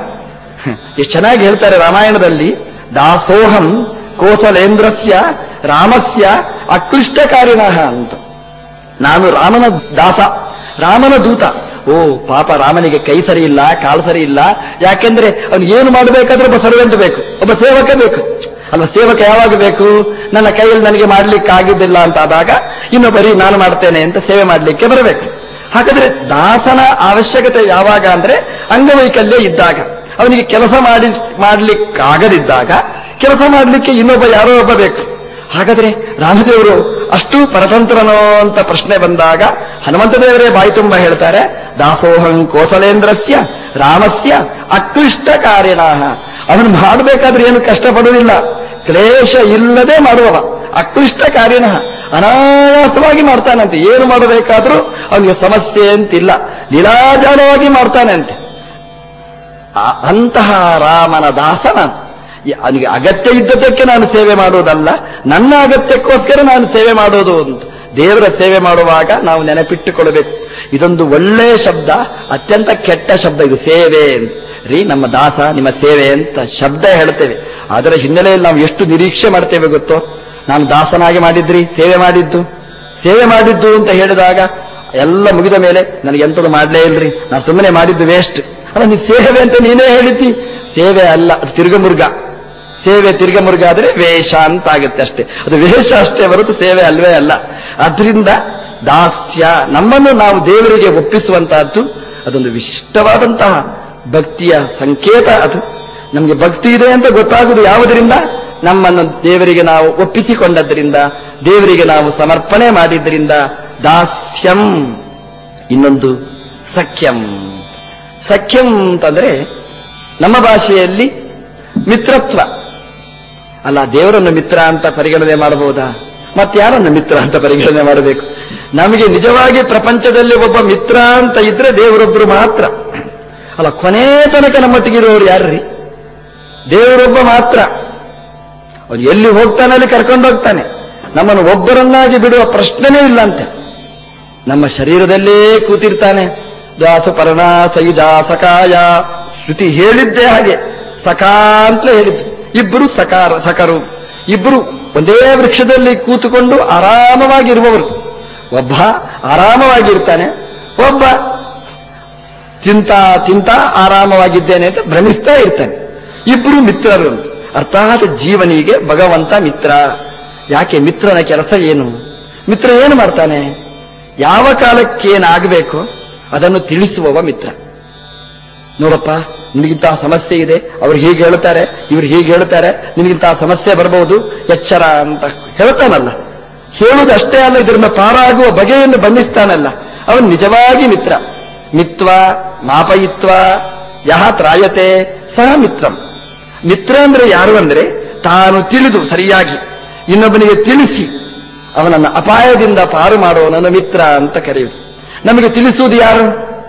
Speaker 1: ಎಷ್ಟು ಚೆನ್ನಾಗಿ ಹೇಳ್ತಾರೆ ರಾಮಾಯಣದಲ್ಲಿ ದಾಸೋಹಂ ಕೋಸಲೇಂದ್ರಸ್ಯ ರಾಮಸ್ಯ ಅಕ್ಲಿಷ್ಟಕಾರಿಣಃ ಅಂತ ನಾನು ರಾಮನ ದಾಸ ರಾಮನ ದೂತ ಓ ಪಾಪ ರಾಮನಿಗೆ ಕೈ ಸರಿ ಇಲ್ಲ ಕಾಲು ಸರಿ ಇಲ್ಲ ಯಾಕೆಂದ್ರೆ ಅವನು ಏನು ಮಾಡಬೇಕಾದ್ರೆ ಒಬ್ಬ ಸರ್ವೆಂಟ್ ಬೇಕು ಒಬ್ಬ ಸೇವಕ ಬೇಕು ಅಲ್ವಾ ಸೇವಕ ಯಾವಾಗ ಬೇಕು ನನ್ನ ಕೈಯಲ್ಲಿ ನನಗೆ ಮಾಡ್ಲಿಕ್ಕೆ ಆಗಿದ್ದಿಲ್ಲ ಅಂತ ಆದಾಗ ಇನ್ನೊಬ್ಬರಿ ನಾನು ಮಾಡ್ತೇನೆ ಅಂತ ಸೇವೆ ಮಾಡಲಿಕ್ಕೆ ಬರಬೇಕು ಹಾಗಾದ್ರೆ ದಾಸನ ಅವಶ್ಯಕತೆ ಯಾವಾಗ ಅಂದ್ರೆ ಅಂಗವೈಕಲ್ಯ ಇದ್ದಾಗ ಅವನಿಗೆ ಕೆಲಸ ಮಾಡಿ ಮಾಡ್ಲಿಕ್ಕಾಗದಿದ್ದಾಗ ಕೆಲಸ ಮಾಡಲಿಕ್ಕೆ ಇನ್ನೊಬ್ಬ ಯಾರೋ ಒಬ್ಬ ಬೇಕು ಹಾಗಾದ್ರೆ ರಾಮದೇವರು ಅಷ್ಟು ಪರತಂತ್ರನೋ ಅಂತ ಪ್ರಶ್ನೆ ಬಂದಾಗ ಹನುಮಂತ ದೇವರೇ ಬಾಯಿ ತುಂಬ ಹೇಳ್ತಾರೆ ದಾಸೋಹಂ ಕೋಸಲೇಂದ್ರಸ್ಯ ರಾಮಸ್ಯ ಅಕ್ಲಿಷ್ಟ ಕಾರ್ಯಣ ಅವನು ಮಾಡಬೇಕಾದ್ರೆ ಏನು ಕಷ್ಟಪಡುವುದಿಲ್ಲ ಕ್ಲೇಶ ಇಲ್ಲದೆ ಮಾಡುವವ ಅಕ್ಲಿಷ್ಟ ಕಾರ್ಯಣ ಅನಾಯಾಸವಾಗಿ ಮಾಡ್ತಾನಂತೆ ಏನು ಮಾಡಬೇಕಾದ್ರೂ ಅವನಿಗೆ ಸಮಸ್ಯೆ ಅಂತಿಲ್ಲ ಲೀಲಾಜಾಲವಾಗಿ ಮಾಡ್ತಾನೆ ಅಂತೆ ಆ- ಅಂತಹ ರಾಮನ ದಾಸ ನಾನು ಈ- ಅವನಿಗೆ ಅಗತ್ಯ ಇದ್ದದ್ದಕ್ಕೆ ನಾನು ಸೇವೆ ಮಾಡುವುದಲ್ಲ ನನ್ನ ಅಗತ್ಯಕ್ಕೋಸ್ಕರ ನಾನು ಸೇವೆ ಮಾಡೋದು ಅಂತ ದೇವರ ಸೇವೆ ಮಾಡುವಾಗ ನಾವು ನೆನಪಿಟ್ಟುಕೊಳ್ಬೇಕು ಇದೊಂದು ಒಳ್ಳೆಯ ಶಬ್ದ ಅತ್ಯಂತ ಕೆಟ್ಟ ಶಬ್ದ ಇದು ಸೇವೆ ಅಂತ. ರೀ ನಮ್ಮ ದಾಸ ನಿಮ್ಮ ಸೇವೆ ಅಂತ ಶಬ್ದ ಹೇಳ್ತೇವೆ ಅದರ ಹಿನ್ನೆಲೆಯಲ್ಲಿ ನಾವು ಎಷ್ಟು ನಿರೀಕ್ಷೆ ಮಾಡ್ತೇವೆ ಗೊತ್ತೋ ನಾನು ದಾಸನಾಗಿ ಮಾಡಿದ್ರಿ ಸೇವೆ ಮಾಡಿದ್ದು ಸೇವೆ ಮಾಡಿದ್ದು ಅಂತ ಹೇಳಿದಾಗ ಎಲ್ಲ ಮುಗಿದ ಮೇಲೆ ನನಗೆ ಎಂಥದ್ದು ಮಾಡಲೇ ಇಲ್ರಿ ನಾನು ಸುಮ್ಮನೆ ಮಾಡಿದ್ದು ವೇಸ್ಟ್ ಅಲ್ಲ ನೀ ಸೇವೆ ಅಂತ ನೀನೇ ಹೇಳಿದ್ದಿ ಸೇವೆ ಅಲ್ಲ ಅದು ತಿರುಗಮುರ್ಗ ಸೇವೆ ತಿರುಗಮುರ್ಗ ಆದ್ರೆ ವೇಷ ಅಂತ ಆಗುತ್ತೆ ಅಷ್ಟೇ ಅದು ವೇಷ ಅಷ್ಟೇ ಹೊರತು ಸೇವೆ ಅಲ್ವೇ ಅಲ್ಲ ಅದರಿಂದ ದಾಸ್ಯ ನಮ್ಮನ್ನು ನಾವು ದೇವರಿಗೆ ಒಪ್ಪಿಸುವಂತಹದ್ದು ಅದೊಂದು ವಿಶಿಷ್ಟವಾದಂತಹ ಭಕ್ತಿಯ ಸಂಕೇತ ಅದು ನಮಗೆ ಭಕ್ತಿ ಇದೆ ಅಂತ ಗೊತ್ತಾಗುವುದು ಯಾವುದರಿಂದ ನಮ್ಮನ್ನು ದೇವರಿಗೆ ನಾವು ಒಪ್ಪಿಸಿಕೊಂಡದ್ರಿಂದ ದೇವರಿಗೆ ನಾವು ಸಮರ್ಪಣೆ ಮಾಡಿದ್ರಿಂದ ದಾಸ್ಯಂ ಇನ್ನೊಂದು ಸಖ್ಯಂ ಸಖ್ಯಂ ಅಂತಂದ್ರೆ ನಮ್ಮ ಭಾಷೆಯಲ್ಲಿ ಮಿತ್ರತ್ವ ಅಲ್ಲ ದೇವರನ್ನು ಮಿತ್ರ ಅಂತ ಪರಿಗಣನೆ ಮಾಡಬಹುದಾ ಮತ್ತಾರನ್ನು ಮಿತ್ರ ಅಂತ ಪರಿಗಣನೆ ಮಾಡಬೇಕು ನಮಗೆ ನಿಜವಾಗಿ ಪ್ರಪಂಚದಲ್ಲಿ ಒಬ್ಬ ಮಿತ್ರ ಅಂತ ಇದ್ರೆ ದೇವರೊಬ್ಬರು ಮಾತ್ರ ಅಲ್ಲ ಕೊನೆ ತನಕ ನಮ್ಮೊಟ್ಟಿಗಿರುವವರು ಯಾರ್ರಿ ದೇವರೊಬ್ಬ ಮಾತ್ರ ಅವನು ಎಲ್ಲಿ ಹೋಗ್ತಾನೆ ಅಲ್ಲಿ ಕರ್ಕೊಂಡು ಹೋಗ್ತಾನೆ ನಮ್ಮನ್ನು ಒಬ್ಬರನ್ನಾಗಿ ಬಿಡುವ ಪ್ರಶ್ನೆನೇ ಇಲ್ಲ ಅಂತೆ ನಮ್ಮ ಶರೀರದಲ್ಲೇ ಕೂತಿರ್ತಾನೆ ದಾಸಪರ್ಣ ಸೈಜ ಸಕಾಯ ಶ್ರುತಿ ಹೇಳಿದ್ದೇ ಹಾಗೆ ಸಖಾ ಅಂತಲೇ ಹೇಳಿದ್ದು ಇಬ್ಬರು ಸಕಾರ ಸಕರು ಇಬ್ಬರು ಒಂದೇ ವೃಕ್ಷದಲ್ಲಿ ಕೂತುಕೊಂಡು ಆರಾಮವಾಗಿರುವವರು ಒಬ್ಬ ಆರಾಮವಾಗಿರ್ತಾನೆ ಒಬ್ಬ ತಿಂತ ತಿಂತ ಆರಾಮವಾಗಿದ್ದೇನೆ ಅಂತ ಭ್ರಮಿಸ್ತಾ ಇರ್ತಾನೆ ಇಬ್ಬರು ಮಿತ್ರರು ಅಂತ ಅರ್ಥಾತ್ ಜೀವನಿಗೆ ಭಗವಂತ ಮಿತ್ರ ಯಾಕೆ ಮಿತ್ರನ ಕೆಲಸ ಏನು ಮಿತ್ರ ಏನು ಮಾಡ್ತಾನೆ ಯಾವ ಕಾಲಕ್ಕೇನಾಗಬೇಕು ಅದನ್ನು ತಿಳಿಸುವವ ಮಿತ್ರ ನೋಡಪ್ಪ ನಿನಗಿಂತಹ ಸಮಸ್ಯೆ ಇದೆ ಅವ್ರು ಹೀಗೆ ಹೇಳ್ತಾರೆ ಇವ್ರು ಹೀಗೆ ಹೇಳ್ತಾರೆ ನಿನಗಿಂತಹ ಸಮಸ್ಯೆ ಬರಬಹುದು ಎಚ್ಚರ ಅಂತ ಹೇಳ್ತಾನಲ್ಲ ಹೇಳುವುದಷ್ಟೇ ಅಲ್ಲ ಇದರಿಂದ ಪಾರಾಗುವ ಬಗೆಯನ್ನು ಬಣ್ಣಿಸ್ತಾನಲ್ಲ ಅವನು ನಿಜವಾಗಿ ಮಿತ್ರ ಮಿತ್ವ ಮಾಪಯಿತ್ವ ಯಹ ತ್ರಾಯತೆ ಸಹ ಮಿತ್ರಂ ಮಿತ್ರ ಅಂದ್ರೆ ಯಾರು ಅಂದ್ರೆ ತಾನು ತಿಳಿದು ಸರಿಯಾಗಿ ಇನ್ನೊಬ್ಬನಿಗೆ ತಿಳಿಸಿ ಅವನನ್ನು ಅಪಾಯದಿಂದ ಪಾರು ಮಾಡುವವನನ್ನು ಮಿತ್ರ ಅಂತ ಕರೆಯುವುದು ನಮಗೆ ತಿಳಿಸುವುದು ಯಾರು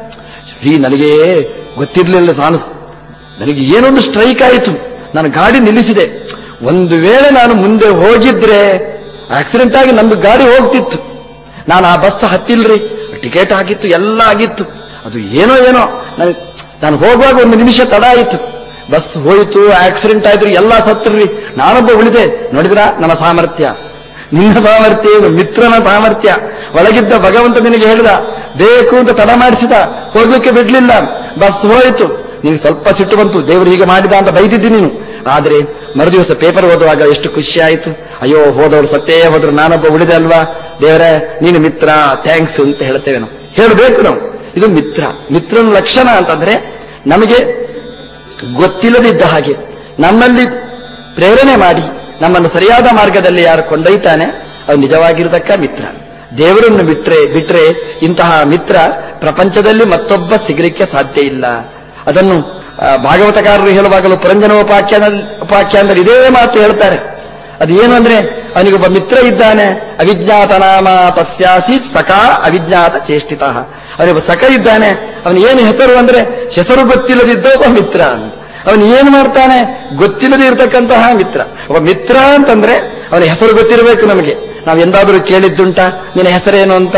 Speaker 1: ರೀ ನನಗೆ ಗೊತ್ತಿರಲಿಲ್ಲ ನಾನು ನನಗೆ ಏನೊಂದು ಸ್ಟ್ರೈಕ್ ಆಯಿತು ನಾನು ಗಾಡಿ ನಿಲ್ಲಿಸಿದೆ ಒಂದು ವೇಳೆ ನಾನು ಮುಂದೆ ಹೋಗಿದ್ರೆ ಆಕ್ಸಿಡೆಂಟ್ ಆಗಿ ನಂದು ಗಾಡಿ ಹೋಗ್ತಿತ್ತು ನಾನು ಆ ಬಸ್ ಹತ್ತಿಲ್ರಿ ಟಿಕೆಟ್ ಆಗಿತ್ತು ಎಲ್ಲ ಆಗಿತ್ತು ಅದು ಏನೋ ಏನೋ ನನ್- ನಾನು ಹೋಗುವಾಗ ಒಂದು ನಿಮಿಷ ತಡ ಆಯಿತು ಬಸ್ ಹೋಯಿತು ಆಕ್ಸಿಡೆಂಟ್ ಆಯ್ತು ಎಲ್ಲ ಸತ್ರಿ ನಾನೊಬ್ಬ ಉಳಿದೆ ನೋಡಿದ್ರ ನನ್ನ ಸಾಮರ್ಥ್ಯ ನಿನ್ನ ಸಾಮರ್ಥ್ಯ ಏನು ಮಿತ್ರನ ಸಾಮರ್ಥ್ಯ ಒಳಗಿದ್ದ ಭಗವಂತ ನಿನಗೆ ಹೇಳಿದ ಬೇಕು ಅಂತ ತಡ ಮಾಡಿಸಿದ ಹೋಗ್ಲಿಕ್ಕೆ ಬಿಡ್ಲಿಲ್ಲ ಬಸ್ ಹೋಯಿತು ನಿನಗೆ ಸ್ವಲ್ಪ ಸಿಟ್ಟು ಬಂತು ದೇವರು ಹೀಗೆ ಮಾಡಿದ ಅಂತ ಬೈದಿದ್ದಿ ನೀನು ಆದ್ರೆ ಮರುದಿವಸ ಪೇಪರ್ ಓದುವಾಗ ಎಷ್ಟು ಖುಷಿ ಆಯಿತು ಅಯ್ಯೋ ಹೋದವರು ಸತ್ತೇ ಹೋದ್ರು ನಾನೊಬ್ಬ ಉಳಿದೆ ಅಲ್ವಾ ದೇವರೇ ನೀನು ಮಿತ್ರ ಥ್ಯಾಂಕ್ಸ್ ಅಂತ ಹೇಳ್ತೇವೆ ನಾವು ಹೇಳಬೇಕು ನಾವು ಇದು ಮಿತ್ರ ಮಿತ್ರನ ಲಕ್ಷಣ ಅಂತಂದ್ರೆ ನಮಗೆ ಗೊತ್ತಿಲ್ಲದಿದ್ದ ಹಾಗೆ ನಮ್ಮಲ್ಲಿ ಪ್ರೇರಣೆ ಮಾಡಿ ನಮ್ಮನ್ನು ಸರಿಯಾದ ಮಾರ್ಗದಲ್ಲಿ ಯಾರು ಕೊಂಡೊಯ್ತಾನೆ ಅವನು ನಿಜವಾಗಿರತಕ್ಕ ಮಿತ್ರ ದೇವರನ್ನು ಬಿಟ್ರೆ ಬಿಟ್ರೆ ಇಂತಹ ಮಿತ್ರ ಪ್ರಪಂಚದಲ್ಲಿ ಮತ್ತೊಬ್ಬ ಸಿಗಲಿಕ್ಕೆ ಸಾಧ್ಯ ಇಲ್ಲ ಅದನ್ನು ಆ, ಭಾಗವತಕಾರರು ಹೇಳುವಾಗಲೂ ಪುರಂಜನೋಪಾಖ್ಯಾನ ಉಪಾಖ್ಯಾನದಲ್ಲಿ ಇದೇ ಮಾತು ಹೇಳ್ತಾರೆ ಅದು ಏನು ಅಂದ್ರೆ ಅವನಿಗೊಬ್ಬ ಮಿತ್ರ ಇದ್ದಾನೆ ಅವಿಜ್ಞಾತ ನಾಮ ತಸ್ಯಾಸಿ ಸಖ ಅವಿಜ್ಞಾತ ಚೇಷ್ಟಿತ ಅವನಿಗೊಬ್ಬ ಸಖ ಇದ್ದಾನೆ ಅವನು ಏನು ಹೆಸರು ಅಂದ್ರೆ ಹೆಸರು ಗೊತ್ತಿಲ್ಲದಿದ್ದ ಒಬ್ಬ ಮಿತ್ರ ಅಂತ ಅವನು ಏನು ಮಾಡ್ತಾನೆ ಗೊತ್ತಿಲ್ಲದೆ ಇರತಕ್ಕಂತಹ ಮಿತ್ರ ಒಬ್ಬ ಮಿತ್ರ ಅಂತಂದ್ರೆ ಅವನ ಹೆಸರು ಗೊತ್ತಿರಬೇಕು ನಮಗೆ ನಾವು ಎಂದಾದರೂ ಕೇಳಿದ್ದುಂಟ ನಿನ್ನ ಹೆಸರೇನು ಅಂತ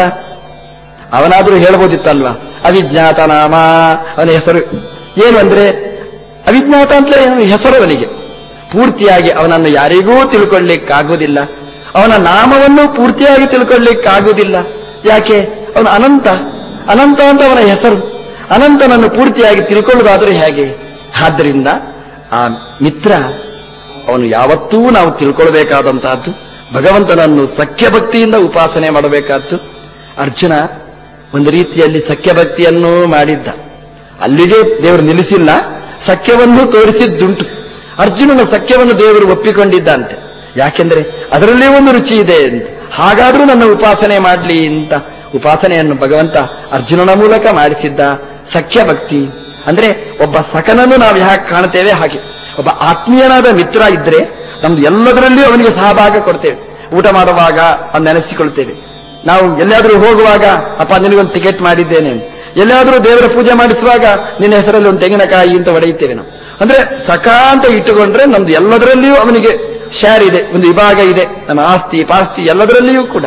Speaker 1: ಅವನಾದ್ರೂ ಹೇಳ್ಬೋದಿತ್ತಲ್ವಾ ಅವಿಜ್ಞಾತ ನಾಮ ಅವನ ಹೆಸರು ಏನು ಅಂದ್ರೆ ಅವಿಜ್ಞಾತ ಅಂತಲೇ ಏನು ಹೆಸರು ಅವನಿಗೆ ಪೂರ್ತಿಯಾಗಿ ಅವನನ್ನು ಯಾರಿಗೂ ತಿಳ್ಕೊಳ್ಳಿಕ್ಕಾಗುವುದಿಲ್ಲ ಅವನ ನಾಮವನ್ನು ಪೂರ್ತಿಯಾಗಿ ತಿಳ್ಕೊಳ್ಳಿಕ್ಕಾಗುವುದಿಲ್ಲ ಯಾಕೆ ಅವನು ಅನಂತ ಅನಂತ ಅಂತ ಅವನ ಹೆಸರು ಅನಂತನನ್ನು ಪೂರ್ತಿಯಾಗಿ ತಿಳ್ಕೊಳ್ಳೋದಾದರೂ ಹೇಗೆ ಆದ್ದರಿಂದ ಆ ಮಿತ್ರ ಅವನು ಯಾವತ್ತೂ ನಾವು ತಿಳ್ಕೊಳ್ಬೇಕಾದಂತಹದ್ದು ಭಗವಂತನನ್ನು ಸಖ್ಯ ಭಕ್ತಿಯಿಂದ ಉಪಾಸನೆ ಮಾಡಬೇಕಾದ್ದು ಅರ್ಜುನ ಒಂದು ರೀತಿಯಲ್ಲಿ ಸಖ್ಯ ಭಕ್ತಿಯನ್ನು ಮಾಡಿದ್ದ ಅಲ್ಲಿಗೆ ದೇವರು ನಿಲ್ಲಿಸಿಲ್ಲ ಸಖ್ಯವನ್ನು ತೋರಿಸಿದ್ದುಂಟು ಅರ್ಜುನನ ಸಖ್ಯವನ್ನು ದೇವರು ಒಪ್ಪಿಕೊಂಡಿದ್ದಂತೆ ಯಾಕೆಂದ್ರೆ ಅದರಲ್ಲೇ ಒಂದು ರುಚಿ ಇದೆ ಅಂತ ಹಾಗಾದ್ರೂ ನನ್ನ ಉಪಾಸನೆ ಮಾಡಲಿ ಅಂತ ಉಪಾಸನೆಯನ್ನು ಭಗವಂತ ಅರ್ಜುನನ ಮೂಲಕ ಮಾಡಿಸಿದ್ದ ಸಖ್ಯ ಭಕ್ತಿ ಅಂದ್ರೆ ಒಬ್ಬ ಸಖನನ್ನು ನಾವು ಯಾಕೆ ಕಾಣ್ತೇವೆ ಹಾಗೆ ಒಬ್ಬ ಆತ್ಮೀಯನಾದ ಮಿತ್ರ ಇದ್ರೆ ನಮ್ದು ಎಲ್ಲದರಲ್ಲಿಯೂ ಅವನಿಗೆ ಸಹಭಾಗ ಕೊಡ್ತೇವೆ ಊಟ ಮಾಡುವಾಗ ಅವ್ನು ನೆನೆಸಿಕೊಳ್ತೇವೆ ನಾವು ಎಲ್ಲಾದ್ರೂ ಹೋಗುವಾಗ ಅಪ್ಪ ನಿನಗೊಂದು ಟಿಕೆಟ್ ಮಾಡಿದ್ದೇನೆ ಅಂತ. ಎಲ್ಲಾದ್ರೂ ದೇವರ ಪೂಜೆ ಮಾಡಿಸುವಾಗ ನಿನ್ನ ಹೆಸರಲ್ಲಿ ಒಂದು ತೆಂಗಿನಕಾಯಿ ಅಂತ ಹೊಡೆಯುತ್ತೇವೆ ನಾವು ಅಂದ್ರೆ ಸಖ ಅಂತ ಇಟ್ಟುಕೊಂಡ್ರೆ ನಮ್ದು ಎಲ್ಲದರಲ್ಲಿಯೂ ಅವನಿಗೆ ಶೇರ್ ಇದೆ ಒಂದು ವಿಭಾಗ ಇದೆ ನಮ್ಮ ಆಸ್ತಿ ಪಾಸ್ತಿ ಎಲ್ಲದರಲ್ಲಿಯೂ ಕೂಡ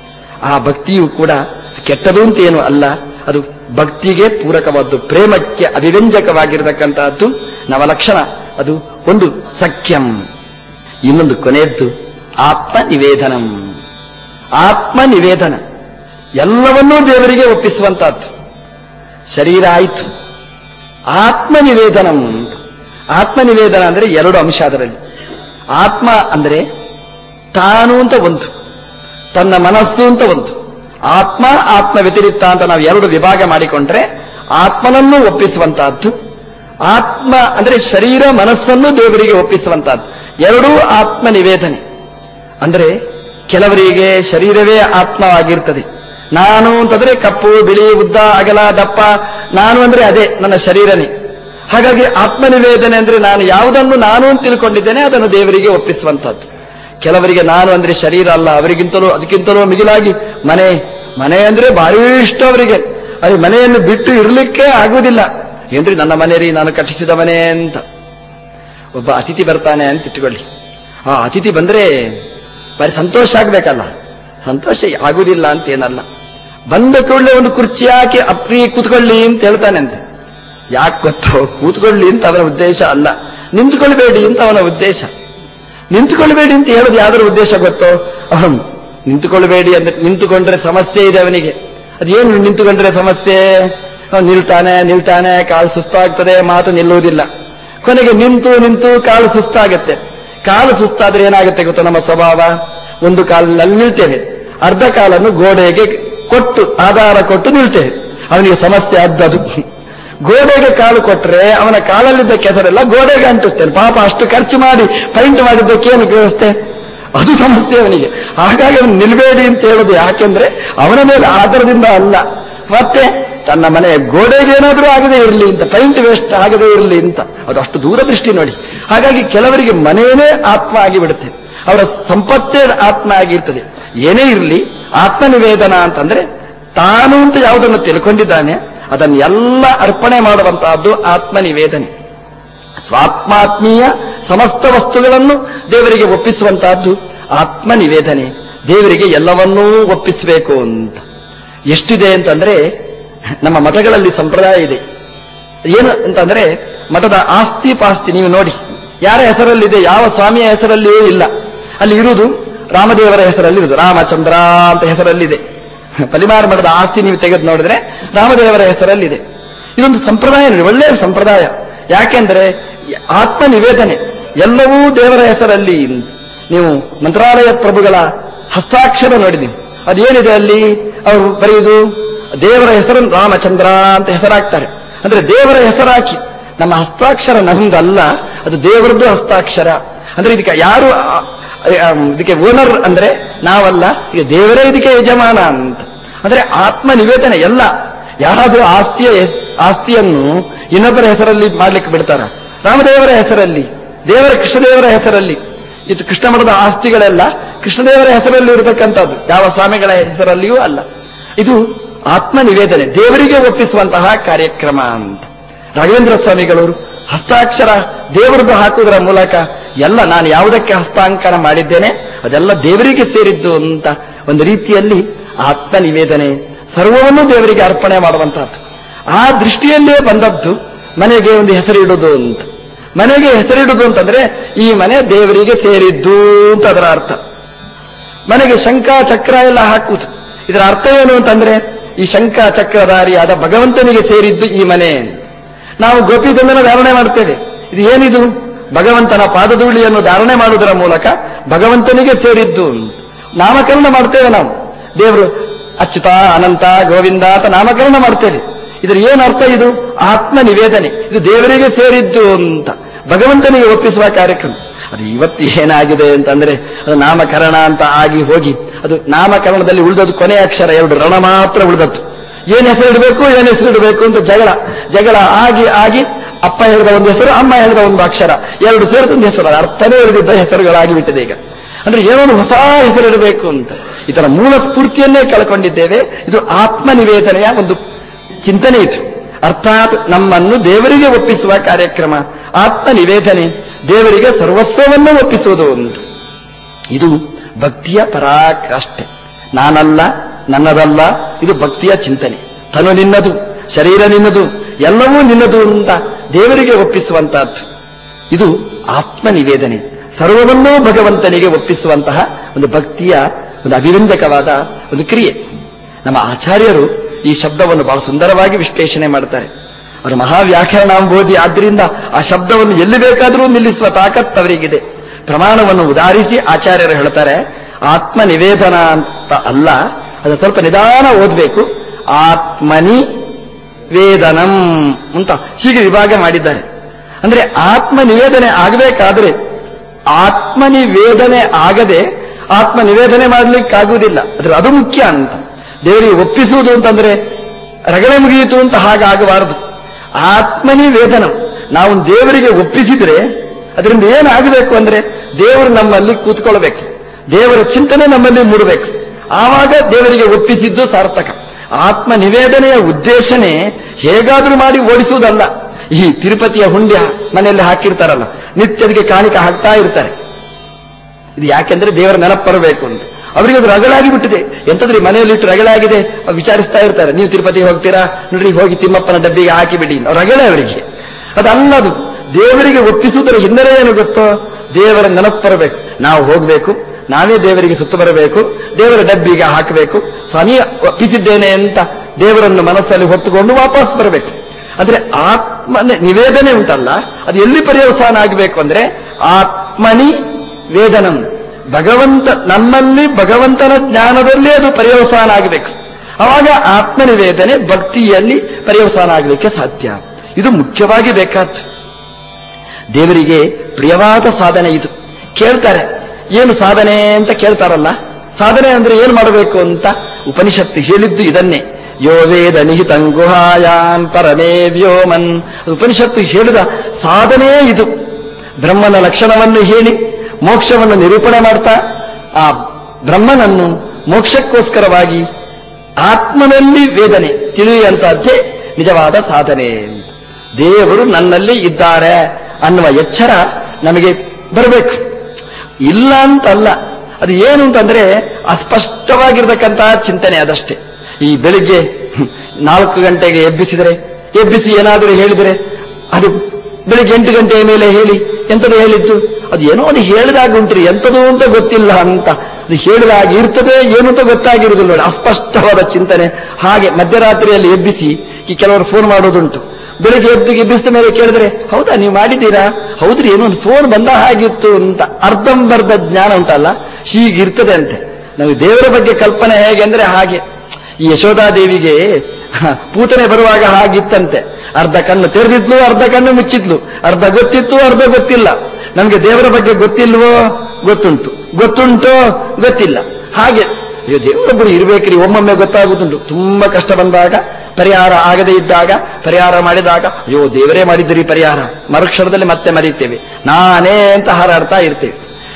Speaker 1: ಆ ಭಕ್ತಿಯು ಕೂಡ ಕೆಟ್ಟದು ಅಂತ ಏನು ಅಲ್ಲ ಅದು ಭಕ್ತಿಗೆ ಪೂರಕವಾದ್ದು ಪ್ರೇಮಕ್ಕೆ ಅಭಿವ್ಯಂಜಕವಾಗಿರತಕ್ಕಂತಹದ್ದು ನವಲಕ್ಷಣ ಅದು ಒಂದು ಸಖ್ಯಂ ಇನ್ನೊಂದು ಕೊನೆಯದ್ದು ಆತ್ಮ ನಿವೇದನಂ ಆತ್ಮ ನಿವೇದನ ಎಲ್ಲವನ್ನೂ ದೇವರಿಗೆ ಒಪ್ಪಿಸುವಂತಹದ್ದು ಶರೀರ ಆಯಿತು ಆತ್ಮ ನಿವೇದನಂ ಅಂತ. ಆತ್ಮ ನಿವೇದನ ಅಂದ್ರೆ ಎರಡು ಅಂಶ ಅದರಲ್ಲಿ ಆತ್ಮ ಅಂದ್ರೆ ತಾನು ಅಂತ ಒಂದು ತನ್ನ ಮನಸ್ಸು ಅಂತ ಒಂದು ಆತ್ಮ ಆತ್ಮ ವ್ಯತಿರಿಕ್ತ ಅಂತ ನಾವು ಎರಡು ವಿಭಾಗ ಮಾಡಿಕೊಂಡ್ರೆ ಆತ್ಮನನ್ನು ಒಪ್ಪಿಸುವಂತಹದ್ದು ಆತ್ಮ ಅಂದ್ರೆ ಶರೀರ ಮನಸ್ಸನ್ನು ದೇವರಿಗೆ ಒಪ್ಪಿಸುವಂತಹದ್ದು ಎರಡೂ ಆತ್ಮ ನಿವೇದನೆ ಅಂದ್ರೆ ಕೆಲವರಿಗೆ ಶರೀರವೇ ಆತ್ಮವಾಗಿರ್ತದೆ ನಾನು ಅಂತಂದ್ರೆ ಕಪ್ಪು ಬಿಳಿ ಉದ್ದ ಅಗಲ ದಪ್ಪ ನಾನು ಅಂದ್ರೆ ಅದೇ ನನ್ನ ಶರೀರನೇ ಹಾಗಾಗಿ ಆತ್ಮನಿವೇದನೆ ಅಂದ್ರೆ ನಾನು ಯಾವುದನ್ನು ನಾನು ಅಂತ ತಿಳ್ಕೊಂಡಿದ್ದೇನೆ ಅದನ್ನು ದೇವರಿಗೆ ಒಪ್ಪಿಸುವಂತಹದ್ದು ಕೆಲವರಿಗೆ ನಾನು ಅಂದ್ರೆ ಶರೀರ ಅಲ್ಲ ಅವರಿಗಿಂತಲೂ ಅದಕ್ಕಿಂತಲೂ ಮಿಗಿಲಾಗಿ ಮನೆ ಮನೆ ಅಂದ್ರೆ ಭಾರಿ ಇಷ್ಟ ಅವರಿಗೆ ಅದು ಮನೆಯನ್ನು ಬಿಟ್ಟು ಇರಲಿಕ್ಕೆ ಆಗುವುದಿಲ್ಲ ಏನ್ರಿ ನನ್ನ ಮನೆ ರೀ ನಾನು ಕಟ್ಟಿಸಿದ ಮನೆ ಅಂತ ಒಬ್ಬ ಅತಿಥಿ ಬರ್ತಾನೆ ಅಂತ ಇಟ್ಟುಕೊಳ್ಳಿ ಆ ಅತಿಥಿ ಬಂದ್ರೆ ಬರೀ ಸಂತೋಷ ಆಗ್ಬೇಕಲ್ಲ ಸಂತೋಷ ಆಗುವುದಿಲ್ಲ ಅಂತ ಏನಲ್ಲ ಬಂದ ಕೂಡಲೇ ಒಂದು ಕುರ್ಚಿ ಹಾಕಿ ಅಪ್ರಿ ಕೂತ್ಕೊಳ್ಳಿ ಅಂತ ಹೇಳ್ತಾನೆ ಅಂತ ಯಾಕೆ ಗೊತ್ತೋ ಕೂತ್ಕೊಳ್ಳಿ ಅಂತ ಅವನ ಉದ್ದೇಶ ಅಲ್ಲ ನಿಂತ್ಕೊಳ್ಬೇಡಿ ಅಂತ ಅವನ ಉದ್ದೇಶ ನಿಂತುಕೊಳ್ಬೇಡಿ ಅಂತ ಹೇಳೋದು ಯಾವ್ದಾರ ಉದ್ದೇಶ ಗೊತ್ತೋ ಅಹಂ ನಿಂತುಕೊಳ್ಬೇಡಿ ಅಂದ್ರೆ ನಿಂತುಕೊಂಡ್ರೆ ಸಮಸ್ಯೆ ಇದೆ ಅವನಿಗೆ ಅದೇನು ನಿಂತುಕೊಂಡ್ರೆ ಸಮಸ್ಯೆ ಅವ್ನು ನಿಲ್ತಾನೆ ನಿಲ್ತಾನೆ ಕಾಲು ಸುಸ್ತಾಗ್ತದೆ ಮಾತು ನಿಲ್ಲುವುದಿಲ್ಲ ಕೊನೆಗೆ ನಿಂತು ನಿಂತು ಕಾಲು ಸುಸ್ತಾಗತ್ತೆ ಕಾಲು ಸುಸ್ತಾದ್ರೆ ಏನಾಗುತ್ತೆ ಗೊತ್ತಾ ನಮ್ಮ ಸ್ವಭಾವ ಒಂದು ಕಾಲಿನಲ್ಲಿ ನಿಲ್ತೇವೆ ಅರ್ಧ ಕಾಲನ್ನು ಗೋಡೆಗೆ ಕೊಟ್ಟು ಆಧಾರ ಕೊಟ್ಟು ನಿಲ್ತೇವೆ ಅವನಿಗೆ ಸಮಸ್ಯೆ ಅದ್ದದು ಗೋಡೆಗೆ ಕಾಲು ಕೊಟ್ರೆ ಅವನ ಕಾಲಲ್ಲಿದ್ದ ಕೆಸರೆಲ್ಲ ಗೋಡೆಗೆ ಅಂಟುತ್ತೇನೆ ಪಾಪ ಅಷ್ಟು ಖರ್ಚು ಮಾಡಿ ಪೈಂಟ್ ಮಾಡಿದ್ದಕ್ಕೇನು ವ್ಯವಸ್ಥೆ ಅದು ಸಮಸ್ಯೆ ಅವನಿಗೆ ಹಾಗಾಗಿ ಅವನು ನಿಲ್ಬೇಡಿ ಅಂತ ಹೇಳೋದು ಯಾಕೆಂದ್ರೆ ಅವನ ಮೇಲೆ ಆಧಾರದಿಂದ ಅಲ್ಲ ಮತ್ತೆ ತನ್ನ ಮನೆಯ ಗೋಡೆಗೆ ಏನಾದರೂ ಆಗದೇ ಇರಲಿ ಅಂತ ಪೈಂಟ್ ವೇಸ್ಟ್ ಆಗದೇ ಇರಲಿ ಅಂತ ಅದು ಅಷ್ಟು ದೂರದೃಷ್ಟಿ ನೋಡಿ ಹಾಗಾಗಿ ಕೆಲವರಿಗೆ ಮನೆಯೇ ಆತ್ಮ ಆಗಿಬಿಡುತ್ತೆ ಅವರ ಸಂಪತ್ತೇ ಆತ್ಮ ಆಗಿರ್ತದೆ ಏನೇ ಇರಲಿ ಆತ್ಮನಿವೇದನ ಅಂತಂದ್ರೆ ತಾನು ಅಂತ ಯಾವುದನ್ನು ತಿಳ್ಕೊಂಡಿದ್ದಾನೆ ಅದನ್ನೆಲ್ಲ ಅರ್ಪಣೆ ಮಾಡುವಂತಹದ್ದು ಆತ್ಮನಿವೇದನೆ ಸ್ವಾತ್ಮಾತ್ಮೀಯ ಸಮಸ್ತ ವಸ್ತುಗಳನ್ನು ದೇವರಿಗೆ ಒಪ್ಪಿಸುವಂತಹದ್ದು ಆತ್ಮನಿವೇದನೆ ದೇವರಿಗೆ ಎಲ್ಲವನ್ನೂ ಒಪ್ಪಿಸಬೇಕು ಅಂತ ಎಷ್ಟಿದೆ ಅಂತಂದ್ರೆ ನಮ್ಮ ಮಠಗಳಲ್ಲಿ ಸಂಪ್ರದಾಯ ಇದೆ ಏನು ಅಂತಂದ್ರೆ ಮಠದ ಆಸ್ತಿ ಪಾಸ್ತಿ ನೀವು ನೋಡಿ ಯಾರ ಹೆಸರಲ್ಲಿದೆ ಯಾವ ಸ್ವಾಮಿಯ ಹೆಸರಲ್ಲಿಯೂ ಇಲ್ಲ ಅಲ್ಲಿ ಇರುವುದು ರಾಮದೇವರ ಹೆಸರಲ್ಲಿ ಇರುವುದು ರಾಮಚಂದ್ರ ಅಂತ ಹೆಸರಲ್ಲಿದೆ ಪಲಿಮಾರ ಮಠದ ಆಸ್ತಿ ನೀವು ತೆಗೆದು ನೋಡಿದ್ರೆ ರಾಮದೇವರ ಹೆಸರಲ್ಲಿದೆ ಇದೊಂದು ಸಂಪ್ರದಾಯ ನೋಡಿ ಒಳ್ಳೆಯ ಸಂಪ್ರದಾಯ ಯಾಕೆಂದ್ರೆ ಆತ್ಮ ನಿವೇದನೆ ಎಲ್ಲವೂ ದೇವರ ಹೆಸರಲ್ಲಿ ನೀವು ಮಂತ್ರಾಲಯ ಪ್ರಭುಗಳ ಹಸ್ತಾಕ್ಷರ ನೋಡಿದೀವಿ ಅದೇನಿದೆ ಅಲ್ಲಿ ಅವರು ಬರೆಯುವುದು ದೇವರ ಹೆಸರನ್ನು ರಾಮಚಂದ್ರ ಅಂತ ಹೆಸರಾಗ್ತಾರೆ ಅಂದ್ರೆ ದೇವರ ಹೆಸರಾಕಿ ನಮ್ಮ ಹಸ್ತಾಕ್ಷರ ನಮ್ದಲ್ಲ ಅದು ದೇವರದ್ದು ಹಸ್ತಾಕ್ಷರ ಅಂದ್ರೆ ಇದಕ್ಕೆ ಯಾರು ಆ, ಆ, ಇದಕ್ಕೆ ಓನರ್ ಅಂದ್ರೆ ನಾವಲ್ಲ ಈಗ ದೇವರೇ ಇದಕ್ಕೆ ಯಜಮಾನ ಅಂತ ಅಂದ್ರೆ ಆತ್ಮ ನಿವೇದನೆ ಎಲ್ಲ ಯಾರಾದ್ರೂ ಆಸ್ತಿಯ ಹೆಸ್- ಆಸ್ತಿಯನ್ನು ಇನ್ನೊಬ್ಬರ ಹೆಸರಲ್ಲಿ ಮಾಡ್ಲಿಕ್ಕೆ ಬಿಡ್ತಾರ ರಾಮದೇವರ ಹೆಸರಲ್ಲಿ ದೇವರ ಕೃಷ್ಣದೇವರ ಹೆಸರಲ್ಲಿ ಇದು ಕೃಷ್ಣ ಮಠದ ಆಸ್ತಿಗಳೆಲ್ಲ ಕೃಷ್ಣದೇವರ ಹೆಸರಲ್ಲಿ ಇರತಕ್ಕಂಥದ್ದು ಯಾವ ಸ್ವಾಮಿಗಳ ಹೆಸರಲ್ಲಿಯೂ ಅಲ್ಲ ಇದು ಆತ್ಮ ನಿವೇದನೆ ದೇವರಿಗೆ ಒಪ್ಪಿಸುವಂತಹ ಕಾರ್ಯಕ್ರಮ ಅಂತ ರಾಘವೇಂದ್ರ ಸ್ವಾಮಿಗಳವರು ಹಸ್ತಾಕ್ಷರ ದೇವರದ್ದು ಹಾಕುವುದರ ಮೂಲಕ ಎಲ್ಲ ನಾನು ಯಾವುದಕ್ಕೆ ಹಸ್ತಾಂಕನ ಮಾಡಿದ್ದೇನೆ ಅದೆಲ್ಲ ದೇವರಿಗೆ ಸೇರಿದ್ದು ಅಂತ ಒಂದು ರೀತಿಯಲ್ಲಿ ಆತ್ಮ ನಿವೇದನೆ ಸರ್ವವನ್ನೂ ದೇವರಿಗೆ ಅರ್ಪಣೆ ಮಾಡುವಂತಹದ್ದು ಆ ದೃಷ್ಟಿಯಲ್ಲೇ ಬಂದದ್ದು ಮನೆಗೆ ಒಂದು ಹೆಸರಿಡುವುದು ಅಂತ ಮನೆಗೆ ಹೆಸರಿಡುವುದು ಅಂತಂದ್ರೆ ಈ ಮನೆ ದೇವರಿಗೆ ಸೇರಿದ್ದು ಅಂತ ಅದರ ಅರ್ಥ ಮನೆಗೆ ಶಂಕ ಚಕ್ರ ಎಲ್ಲ ಹಾಕುವುದು ಇದರ ಅರ್ಥ ಏನು ಅಂತಂದ್ರೆ ಈ ಶಂಕ ಚಕ್ರಧಾರಿಯಾದ ಭಗವಂತನಿಗೆ ಸೇರಿದ್ದು ಈ ಮನೆ ನಾವು ಗೋಪಿಗಂಧನ ಧಾರಣೆ ಮಾಡ್ತೇವೆ ಇದು ಏನಿದು ಭಗವಂತನ ಪಾದಧೂಳಿಯನ್ನು ಧಾರಣೆ ಮಾಡುವುದರ ಮೂಲಕ ಭಗವಂತನಿಗೆ ಸೇರಿದ್ದು ನಾಮಕರಣ ಮಾಡ್ತೇವೆ ನಾವು ದೇವರು ಅಚ್ಯುತ ಅನಂತ ಗೋವಿಂದ ಅಂತ ನಾಮಕರಣ ಮಾಡ್ತೇವೆ ಇದರ ಏನು ಅರ್ಥ ಇದು ಆತ್ಮ ನಿವೇದನೆ ಇದು ದೇವರಿಗೆ ಸೇರಿದ್ದು ಅಂತ ಭಗವಂತನಿಗೆ ಒಪ್ಪಿಸುವ ಕಾರ್ಯಕ್ರಮ ಅದು ಇವತ್ತು ಏನಾಗಿದೆ ಅಂತಂದ್ರೆ ಅದು ನಾಮಕರಣ ಅಂತ ಆಗಿ ಹೋಗಿ ಅದು ನಾಮಕರಣದಲ್ಲಿ ಉಳಿದದ್ದು ಕೊನೆ ಅಕ್ಷರ ಎರಡು ರಣ ಮಾತ್ರ ಉಳಿದದ್ದು ಏನ್ ಹೆಸರಿಡಬೇಕು ಏನ್ ಹೆಸರಿಡಬೇಕು ಅಂತ ಜಗಳ ಜಗಳ ಆಗಿ ಆಗಿ ಅಪ್ಪ ಹೇಳಿದ ಒಂದು ಹೆಸರು ಅಮ್ಮ ಹೇಳಿದ ಒಂದು ಅಕ್ಷರ ಎರಡು ಸೇರಿದ ಒಂದು ಹೆಸರು ಅದು ಅರ್ಥನೇ ಇರದಿದ್ದ ಹೆಸರುಗಳಾಗಿ ಬಿಟ್ಟಿದೆ ಈಗ ಅಂದ್ರೆ ಏನೋ ಒಂದು ಹೊಸ ಹೆಸರಿಡಬೇಕು ಅಂತ ಇದರ ಮೂಲ ಸ್ಫೂರ್ತಿಯನ್ನೇ ಕಳ್ಕೊಂಡಿದ್ದೇವೆ ಇದು ಆತ್ಮ ನಿವೇದನೆಯ ಒಂದು ಚಿಂತನೆ ಇದು ಅರ್ಥಾತ್ ನಮ್ಮನ್ನು ದೇವರಿಗೆ ಒಪ್ಪಿಸುವ ಕಾರ್ಯಕ್ರಮ ಆತ್ಮ ನಿವೇದನೆ ದೇವರಿಗೆ ಸರ್ವಸ್ವವನ್ನು ಒಪ್ಪಿಸುವುದು ಒಂದು ಇದು ಭಕ್ತಿಯ ಪರಾಕಾಷ್ಠೆ ನಾನಲ್ಲ ನನ್ನದಲ್ಲ ಇದು ಭಕ್ತಿಯ ಚಿಂತನೆ ತನು ನಿನ್ನದು ಶರೀರ ನಿನ್ನದು ಎಲ್ಲವೂ ನಿನ್ನದು ಅಂತ ದೇವರಿಗೆ ಒಪ್ಪಿಸುವಂತಹದ್ದು ಇದು ಆತ್ಮ ನಿವೇದನೆ ಸರ್ವವನ್ನೂ ಭಗವಂತನಿಗೆ ಒಪ್ಪಿಸುವಂತಹ ಒಂದು ಭಕ್ತಿಯ ಒಂದು ಅಭಿರಂಜಕವಾದ ಒಂದು ಕ್ರಿಯೆ ನಮ್ಮ ಆಚಾರ್ಯರು ಈ ಶಬ್ದವನ್ನು ಬಹಳ ಸುಂದರವಾಗಿ ವಿಶ್ಲೇಷಣೆ ಮಾಡ್ತಾರೆ ಅವರು ಮಹಾವ್ಯಾಖ್ಯಾನಾಂಬೋಧಿ ಆದ್ರಿಂದ ಆ ಶಬ್ದವನ್ನು ಎಲ್ಲಿ ಬೇಕಾದರೂ ನಿಲ್ಲಿಸುವ ತಾಕತ್ ಅವರಿಗಿದೆ ಪ್ರಮಾಣವನ್ನು ಉದಾರಿಸಿ ಆಚಾರ್ಯರು ಹೇಳ್ತಾರೆ ಆತ್ಮ ನಿವೇದನ ಅಂತ ಅಲ್ಲ ಅದು ಸ್ವಲ್ಪ ನಿಧಾನ ಓದಬೇಕು ಆತ್ಮನಿ ವೇದನಂ ಅಂತ ಹೀಗೆ ವಿಭಾಗ ಮಾಡಿದ್ದಾರೆ ಅಂದ್ರೆ ಆತ್ಮ ನಿವೇದನೆ ಆಗಬೇಕಾದ್ರೆ ಆತ್ಮ ನಿವೇದನೆ ಆಗದೆ ಆತ್ಮ ನಿವೇದನೆ ಮಾಡಲಿಕ್ಕಾಗುವುದಿಲ್ಲ ಅದ್ರ ಅದು ಮುಖ್ಯ ಅಂತ ದೇವರಿಗೆ ಒಪ್ಪಿಸುವುದು ಅಂತಂದ್ರೆ ರಗಳೆ ಮುಗಿಯಿತು ಅಂತ ಹಾಗಾಗಬಾರದು ಆತ್ಮನಿ ವೇದನ ನಾವು ದೇವರಿಗೆ ಒಪ್ಪಿಸಿದ್ರೆ ಅದರಿಂದ ಏನಾಗಬೇಕು ಅಂದ್ರೆ ದೇವರು ನಮ್ಮಲ್ಲಿ ಕೂತ್ಕೊಳ್ಬೇಕು ದೇವರ ಚಿಂತನೆ ನಮ್ಮಲ್ಲಿ ಮೂಡಬೇಕು ಆವಾಗ ದೇವರಿಗೆ ಒಪ್ಪಿಸಿದ್ದು ಸಾರ್ಥಕ ಆತ್ಮ ನಿವೇದನೆಯ ಉದ್ದೇಶನೇ ಹೇಗಾದ್ರೂ ಮಾಡಿ ಓಡಿಸುವುದಲ್ಲ ಈ ತಿರುಪತಿಯ ಹುಂಡಿ ಮನೆಯಲ್ಲಿ ಹಾಕಿರ್ತಾರಲ್ಲ ನಿತ್ಯದಿಗೆ ಕಾಣಿಕೆ ಹಾಕ್ತಾ ಇರ್ತಾರೆ ಇದು ಯಾಕೆಂದ್ರೆ ದೇವರ ನೆನಪು ಬರಬೇಕು ಅಂತ ಅವರಿಗೆ ಅದು ರಗಳಾಗಿ ಬಿಟ್ಟಿದೆ ಎಂತದ್ರಿ ಮನೆಯಲ್ಲಿ ಇಟ್ಟು ರಗಳಾಗಿದೆ ಅವ್ರು ವಿಚಾರಿಸ್ತಾ ಇರ್ತಾರೆ ನೀವು ತಿರುಪತಿಗೆ ಹೋಗ್ತೀರಾ ನೋಡ್ರಿ ಹೋಗಿ ತಿಮ್ಮಪ್ಪನ ಡಬ್ಬಿಗೆ ಹಾಕಿಬಿಡಿ ಅವ್ರ ರಗಳೇ ಅವರಿಗೆ ಅದಲ್ಲದು ದೇವರಿಗೆ ಒಪ್ಪಿಸುವುದರ ಹಿನ್ನೆಲೆ ಏನು ಗೊತ್ತೋ ದೇವರ ನೆನಪು ಬರಬೇಕು ನಾವು ಹೋಗಬೇಕು ನಾವೇ ದೇವರಿಗೆ ಸುತ್ತು ಬರಬೇಕು ದೇವರ ಡಬ್ಬಿಗೆ ಹಾಕಬೇಕು ಸ್ವಾಮಿ ಒಪ್ಪಿಸಿದ್ದೇನೆ ಅಂತ ದೇವರನ್ನು ಮನಸ್ಸಲ್ಲಿ ಹೊತ್ತುಕೊಂಡು ವಾಪಸ್ ಬರಬೇಕು ಅಂದ್ರೆ ಆತ್ಮ ನಿವೇದನೆ ಉಂಟಲ್ಲ ಅದು ಎಲ್ಲಿ ಪರ್ಯವಸಾನ ಆಗಬೇಕು ಅಂದ್ರೆ ಆತ್ಮನಿ ವೇದನಂ ಭಗವಂತ ನಮ್ಮಲ್ಲಿ ಭಗವಂತನ ಜ್ಞಾನದಲ್ಲಿ ಅದು ಪರ್ಯವಸಾನ ಆಗಬೇಕು ಅವಾಗ ಆತ್ಮ ನಿವೇದನೆ ಭಕ್ತಿಯಲ್ಲಿ ಪರ್ಯವಸಾನ ಆಗಲಿಕ್ಕೆ ಸಾಧ್ಯ ಇದು ಮುಖ್ಯವಾಗಿ ಬೇಕಾದ್ದು ದೇವರಿಗೆ ಪ್ರಿಯವಾದ ಸಾಧನೆ ಇದು ಕೇಳ್ತಾರೆ ಏನು ಸಾಧನೆ ಅಂತ ಕೇಳ್ತಾರಲ್ಲ ಸಾಧನೆ ಅಂದ್ರೆ ಏನು ಮಾಡಬೇಕು ಅಂತ ಉಪನಿಷತ್ತು ಹೇಳಿದ್ದು ಇದನ್ನೇ ಯೋ ವೇದ ನಿಹಿತಂ ಗುಹಾಯಾನ್ ಪರಮೇ ವ್ಯೋಮನ್ ಉಪನಿಷತ್ತು ಹೇಳಿದ ಸಾಧನೆ ಇದು ಬ್ರಹ್ಮನ ಲಕ್ಷಣವನ್ನು ಹೇಳಿ ಮೋಕ್ಷವನ್ನು ನಿರೂಪಣೆ ಮಾಡ್ತಾ ಆ ಬ್ರಹ್ಮನನ್ನು ಮೋಕ್ಷಕ್ಕೋಸ್ಕರವಾಗಿ ಆತ್ಮನಲ್ಲಿ ವೇದನೆ ತಿಳಿಯುವಂತಹದ್ದೇ ನಿಜವಾದ ಸಾಧನೆ ಅಂತ. ದೇವರು ನನ್ನಲ್ಲಿ ಇದ್ದಾರೆ ಅನ್ನುವ ಎಚ್ಚರ ನಮಗೆ ಬರಬೇಕು ಇಲ್ಲ ಅಂತಲ್ಲ ಅದು ಏನು ಅಂತಂದ್ರೆ ಅಸ್ಪಷ್ಟವಾಗಿರ್ತಕ್ಕಂತಹ ಚಿಂತನೆ ಅದಷ್ಟೇ ಈ ಬೆಳಿಗ್ಗೆ ಹ್ಮ್, ನಾಲ್ಕು ಗಂಟೆಗೆ ಎಬ್ಬಿಸಿದರೆ ಎಬ್ಬಿಸಿ ಏನಾದರೂ ಹೇಳಿದರೆ ಅದು ಬೆಳಿಗ್ಗೆ ಎಂಟು ಗಂಟೆಯ ಮೇಲೆ ಹೇಳಿ ಎಂತದು ಹೇಳಿದ್ದು ಅದು ಏನೋ ಅದು ಹೇಳಿದಾಗ ಉಂಟ್ರಿ ಎಂತದು ಅಂತ ಗೊತ್ತಿಲ್ಲ ಅಂತ ಅದು ಹೇಳಿದಾಗ ಇರ್ತದೆ ಏನು ಅಂತ ಗೊತ್ತಾಗಿರುವುದಿಲ್ಲ ನೋಡಿ ಅಸ್ಪಷ್ಟವಾದ ಚಿಂತನೆ ಹಾಗೆ ಮಧ್ಯರಾತ್ರಿಯಲ್ಲಿ ಎಬ್ಬಿಸಿ ಈ ಕೆಲವರು ಫೋನ್ ಮಾಡೋದುಂಟು ಬೆಳಿಗ್ಗೆ ಎದ್ದು ಎಬ್ಬಿಸಿದ ಮೇಲೆ ಕೇಳಿದ್ರೆ ಹೌದಾ ನೀವು ಮಾಡಿದ್ದೀರಾ ಹೌದ್ರಿ ಏನೋ ಒಂದು ಫೋನ್ ಬಂದ ಹಾಗಿತ್ತು ಅಂತ ಅರ್ಧಂಬರ್ಧ ಜ್ಞಾನ ಉಂಟಲ್ಲ ಹೀಗಿರ್ತದೆ ಅಂತೆ ನಮಗೆ ದೇವರ ಬಗ್ಗೆ ಕಲ್ಪನೆ ಹೇಗೆ ಅಂದ್ರೆ ಹಾಗೆ ಈ ಯಶೋಧಾದೇವಿಗೆ ಹ, ಪೂತನೆ ಬರುವಾಗ ಹಾಗಿತ್ತಂತೆ ಅರ್ಧ ಕಣ್ಣು ತೆರೆದಿದ್ಲು ಅರ್ಧ ಕಣ್ಣು ಮುಚ್ಚಿದ್ಲು ಅರ್ಧ ಗೊತ್ತಿತ್ತು ಅರ್ಧ ಗೊತ್ತಿಲ್ಲ ನಮಗೆ ದೇವರ ಬಗ್ಗೆ ಗೊತ್ತಿಲ್ವೋ ಗೊತ್ತುಂಟು ಗೊತ್ತುಂಟೋ ಗೊತ್ತಿಲ್ಲ ಹಾಗೆ ಅಯ್ಯೋ ದೇವರೊಬ್ಬರು ಇರ್ಬೇಕ್ರಿ ಒಮ್ಮೊಮ್ಮೆ ಗೊತ್ತಾಗುತ್ತುಂಟು ತುಂಬಾ ಕಷ್ಟ ಬಂದಾಗ ಪರಿಹಾರ ಆಗದೇ ಇದ್ದಾಗ ಪರಿಹಾರ ಮಾಡಿದಾಗ ಅಯ್ಯೋ ದೇವರೇ ಮಾಡಿದ್ರಿ ಪರಿಹಾರ ಮರುಕ್ಷಣದಲ್ಲಿ ಮತ್ತೆ ಮರೀತೇವೆ ನಾನೇ ಅಂತ ಹಾರಾಡ್ತಾ ಇರ್ತೇವೆ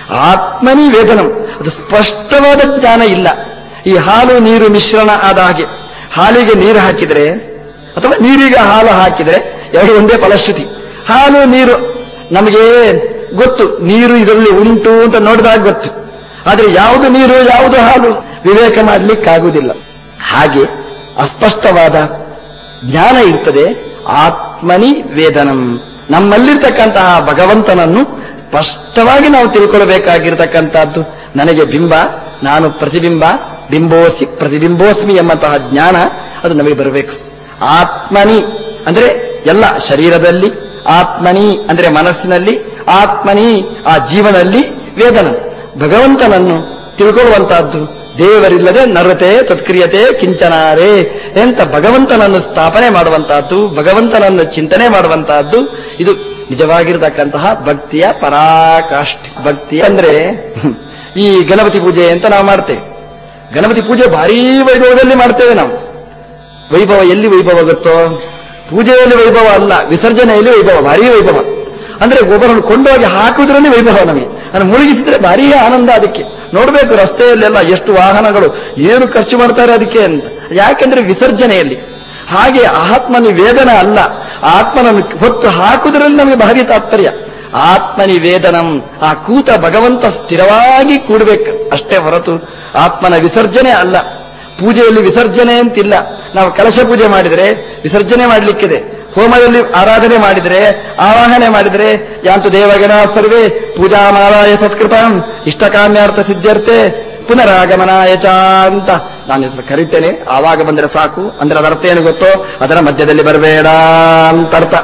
Speaker 1: ಆತ್ಮನಿ ವೇದನಂ ಅದು ಸ್ಪಷ್ಟವಾದ ಜ್ಞಾನ ಇಲ್ಲ ಈ ಹಾಲು ನೀರು ಮಿಶ್ರಣ ಆದ ಹಾಗೆ ಹಾಲಿಗೆ ನೀರು ಹಾಕಿದರೆ ಅಥವಾ ನೀರಿಗೆ ಹಾಲು ಹಾಕಿದರೆ ಎರಡು ಒಂದೇ ಫಲಶ್ರುತಿ ಹಾಲು ನೀರು ನಮಗೆ ಗೊತ್ತು ನೀರು ಇದರಲ್ಲಿ ಉಂಟು ಅಂತ ನೋಡಿದಾಗ ಗೊತ್ತು ಆದರೆ ಯಾವುದು ನೀರು ಯಾವುದು ಹಾಲು ವಿವೇಕ ಮಾಡಲಿಕ್ಕಾಗುವುದಿಲ್ಲ ಹಾಗೆ ಅಸ್ಪಷ್ಟವಾದ ಜ್ಞಾನ ಇರ್ತದೆ ಆತ್ಮನಿ ವೇದನಂ ನಮ್ಮಲ್ಲಿರ್ತಕ್ಕಂತಹ ಭಗವಂತನನ್ನು ಸ್ಪಷ್ಟವಾಗಿ ನಾವು ತಿಳ್ಕೊಳ್ಬೇಕಾಗಿರ್ತಕ್ಕಂಥದ್ದು ನನಗೆ ಬಿಂಬ ನಾನು ಪ್ರತಿಬಿಂಬ ಬಿಂಬೋಸಿ ಪ್ರತಿಬಿಂಬೋಸ್ಮಿ ಎಂಬಂತಹ ಜ್ಞಾನ ಅದು ನಮಗೆ ಬರಬೇಕು ಆತ್ಮನಿ ಅಂದ್ರೆ ಎಲ್ಲ ಶರೀರದಲ್ಲಿ ಆತ್ಮನಿ ಅಂದ್ರೆ ಮನಸ್ಸಿನಲ್ಲಿ ಆತ್ಮನಿ ಆ ಜೀವನಲ್ಲಿ ವೇದನ ಭಗವಂತನನ್ನು ತಿಳ್ಕೊಳ್ಳುವಂತಹದ್ದು ದೇವರಿಲ್ಲದೆ ನರತೆ ತತ್ಕ್ರಿಯತೆ ಕಿಂಚನಾರೇ ಎಂತ ಭಗವಂತನನ್ನು ಸ್ಥಾಪನೆ ಮಾಡುವಂತಹದ್ದು ಭಗವಂತನನ್ನು ಚಿಂತನೆ ಮಾಡುವಂತಹದ್ದು ಇದು ನಿಜವಾಗಿರತಕ್ಕಂತಹ ಭಕ್ತಿಯ ಪರಾಕಾಷ್ಠೆ ಭಕ್ತಿ ಅಂದ್ರೆ ಹ್ಮ್, ಈ ಗಣಪತಿ ಪೂಜೆ ಅಂತ ನಾವು ಮಾಡ್ತೇವೆ ಗಣಪತಿ ಪೂಜೆ ಭಾರೀ ವೈಭವದಲ್ಲಿ ಮಾಡ್ತೇವೆ ನಾವು ವೈಭವ ಎಲ್ಲಿ ವೈಭವ ಗೊತ್ತೋ ಪೂಜೆಯಲ್ಲಿ ವೈಭವ ಅಲ್ಲ ವಿಸರ್ಜನೆಯಲ್ಲಿ ವೈಭವ ಭಾರೀ ವೈಭವ ಅಂದ್ರೆ ಒಬ್ಬರನ್ನು ಕೊಂಡೋಗಿ ಹಾಕುವುದರಲ್ಲಿ ವೈಭವ ನಮಗೆ ಅದನ್ನು ಮುಳುಗಿಸಿದ್ರೆ ಭಾರೀ ಆನಂದ ಅದಕ್ಕೆ ನೋಡಬೇಕು ರಸ್ತೆಯಲ್ಲೆಲ್ಲ ಎಷ್ಟು ವಾಹನಗಳು ಏನು ಖರ್ಚು ಮಾಡ್ತಾರೆ ಅದಕ್ಕೆ ಅಂತ ಯಾಕೆಂದ್ರೆ ವಿಸರ್ಜನೆಯಲ್ಲಿ ಹಾಗೆ ಆತ್ಮನಿ ವೇದನ ಅಲ್ಲ ಆತ್ಮನನ್ನು ಹೊತ್ತು ಹಾಕುವುದರಲ್ಲಿ ನಮಗೆ ಭಾರಿ ತಾತ್ಪರ್ಯ ಆತ್ಮನಿ ವೇದನಂ ಆ ಕೂತ ಭಗವಂತ ಸ್ಥಿರವಾಗಿ ಕೂಡಬೇಕು ಅಷ್ಟೇ ಹೊರತು ಆತ್ಮನ ವಿಸರ್ಜನೆ ಅಲ್ಲ ಪೂಜೆಯಲ್ಲಿ ವಿಸರ್ಜನೆ ಅಂತಿಲ್ಲ ನಾವು ಕಲಶ ಪೂಜೆ ಮಾಡಿದರೆ ವಿಸರ್ಜನೆ ಮಾಡಲಿಕ್ಕಿದೆ ಹೋಮದಲ್ಲಿ ಆರಾಧನೆ ಮಾಡಿದರೆ ಆವಾಹನೆ ಮಾಡಿದರೆ ಯಾಂತು ದೇವಗಣ ಸರ್ವೇ ಪೂಜಾ ಮಾಲಾಯ ಸತ್ಕೃತಾಂ ಇಷ್ಟಕಾಮ್ಯಾರ್ಥ ಸಿದ್ಧ್ಯರ್ಥೆ ಪುನರಾಗಮನಾಯ ಚ ಅಂತ ನಾನು ಹೆಸರು ಕರಿತೇನೆ ಆವಾಗ ಬಂದರೆ ಸಾಕು ಅಂದ್ರೆ ಅದರ ಅರ್ಥ ಏನು ಗೊತ್ತೋ ಅದರ ಮಧ್ಯದಲ್ಲಿ ಬರಬೇಡ ಅಂತ ಅರ್ಥ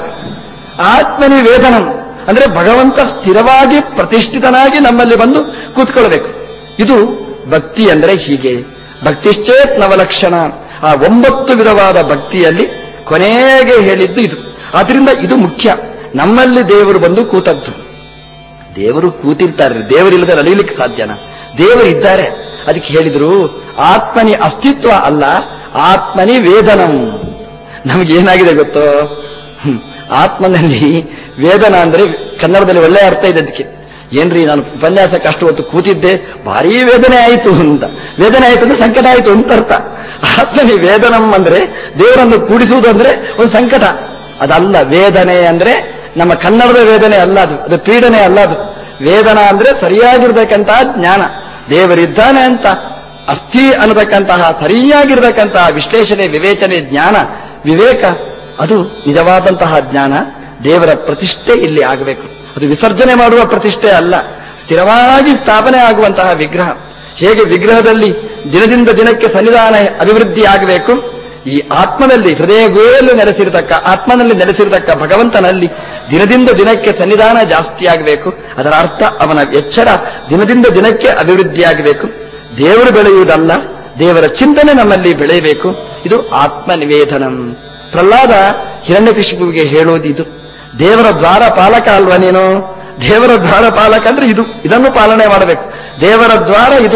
Speaker 1: ಆತ್ಮನಿ ವೇದನಂ ಅಂದ್ರೆ ಭಗವಂತ ಸ್ಥಿರವಾಗಿ ಪ್ರತಿಷ್ಠಿತನಾಗಿ ನಮ್ಮಲ್ಲಿ ಬಂದು ಕೂತ್ಕೊಳ್ಬೇಕು ಇದು ಭಕ್ತಿ ಅಂದ್ರೆ ಹೀಗೆ ಭಕ್ತಿಶ್ಚೇತ್ ನವಲಕ್ಷಣ ಆ ಒಂಬತ್ತು ವಿಧವಾದ ಭಕ್ತಿಯಲ್ಲಿ ಕೊನೆಗೆ ಹೇಳಿದ್ದು ಇದು ಆದ್ರಿಂದ ಇದು ಮುಖ್ಯ ನಮ್ಮಲ್ಲಿ ದೇವರು ಬಂದು ಕೂತದ್ದು ದೇವರು ಕೂತಿರ್ತಾರೆ ದೇವರಿಲ್ಲದೆ ನಡೆಯಲಿಕ್ಕೆ ಸಾಧ್ಯನಾ ದೇವರು ಇದ್ದಾರೆ ಅದಕ್ಕೆ ಹೇಳಿದ್ರು ಆತ್ಮನಿ ಅಸ್ತಿತ್ವ ಅಲ್ಲ ಆತ್ಮನಿ ವೇದನಂ ನಮ್ಗೆ ಏನಾಗಿದೆ ಗೊತ್ತೋ ಹ್ಮ್. ಆತ್ಮನಲ್ಲಿ ವೇದನ ಅಂದ್ರೆ ಕನ್ನಡದಲ್ಲಿ ಒಳ್ಳೆಯ ಅರ್ಥ ಇದೆ ಅದಕ್ಕೆ ಏನ್ರಿ ನಾನು ಉಪನ್ಯಾಸಕ್ಕೆ ಅಷ್ಟು ಹೊತ್ತು ಕೂತಿದ್ದೆ ಭಾರೀ ವೇದನೆ ಆಯಿತು ಅಂತ ವೇದನೆ ಆಯಿತು ಅಂದ್ರೆ ಸಂಕಟ ಆಯಿತು ಅಂತ ಅರ್ಥ ಆತ್ಮನಿ ವೇದನಂ ಅಂದ್ರೆ ದೇವರನ್ನು ಕೂಡಿಸುವುದು ಅಂದ್ರೆ ಒಂದು ಸಂಕಟ ಅದಲ್ಲ ವೇದನೆ ಅಂದ್ರೆ ನಮ್ಮ ಕನ್ನಡದ ವೇದನೆ ಅಲ್ಲ ಅದು ಅದು ಪೀಡನೆ ಅಲ್ಲ ಅದು ವೇದನ ಅಂದ್ರೆ ಸರಿಯಾಗಿರ್ತಕ್ಕಂತಹ ಜ್ಞಾನ ದೇವರಿದ್ದಾನೆ ಅಂತ ಅಸ್ಥಿ ಅನ್ನತಕ್ಕಂತಹ ಸರಿಯಾಗಿರ್ತಕ್ಕಂತಹ ವಿಶ್ಲೇಷಣೆ ವಿವೇಚನೆ ಜ್ಞಾನ ವಿವೇಕ ಅದು ನಿಜವಾದಂತಹ ಜ್ಞಾನ ದೇವರ ಪ್ರತಿಷ್ಠೆ ಇಲ್ಲಿ ಆಗಬೇಕು ಅದು ವಿಸರ್ಜನೆ ಮಾಡುವ ಪ್ರತಿಷ್ಠೆ ಅಲ್ಲ ಸ್ಥಿರವಾಗಿ ಸ್ಥಾಪನೆ ಆಗುವಂತಹ ವಿಗ್ರಹ ಹೇಗೆ ವಿಗ್ರಹದಲ್ಲಿ ದಿನದಿಂದ ದಿನಕ್ಕೆ ಸನ್ನಿಧಾನ ಅಭಿವೃದ್ಧಿ ಆಗಬೇಕು ಈ ಆತ್ಮನಲ್ಲಿ ಹೃದಯ ಗುಹೆಯಲ್ಲಿ ನೆಲೆಸಿರತಕ್ಕ ಆತ್ಮನಲ್ಲಿ ನೆಲೆಸಿರತಕ್ಕ ಭಗವಂತನಲ್ಲಿ ದಿನದಿಂದ ದಿನಕ್ಕೆ ಸನ್ನಿಧಾನ ಜಾಸ್ತಿ ಆಗಬೇಕು ಅದರ ಅರ್ಥ ಅವನ ಎಚ್ಚರ ದಿನದಿಂದ ದಿನಕ್ಕೆ ಅಭಿವೃದ್ಧಿಯಾಗಬೇಕು ದೇವರು ಬೆಳೆಯುವುದಲ್ಲ ದೇವರ ಚಿಂತನೆ ನಮ್ಮಲ್ಲಿ ಬೆಳೆಯಬೇಕು ಇದು ಆತ್ಮನಿವೇದನಂ ಪ್ರಹ್ಲಾದ ಹಿರಣ್ಯಕಶಿಪುವಿಗೆ ಹೇಳೋದು ಇದು ದೇವರ ದ್ವಾರ ಪಾಲಕ ಅಲ್ವಾ ನೀನು ದೇವರ ದ್ವಾರ ಪಾಲಕ ಅಂದ್ರೆ ಇದು ಇದನ್ನು ಪಾಲನೆ ಮಾಡಬೇಕು ದೇವರ ದ್ವಾರ ಇದು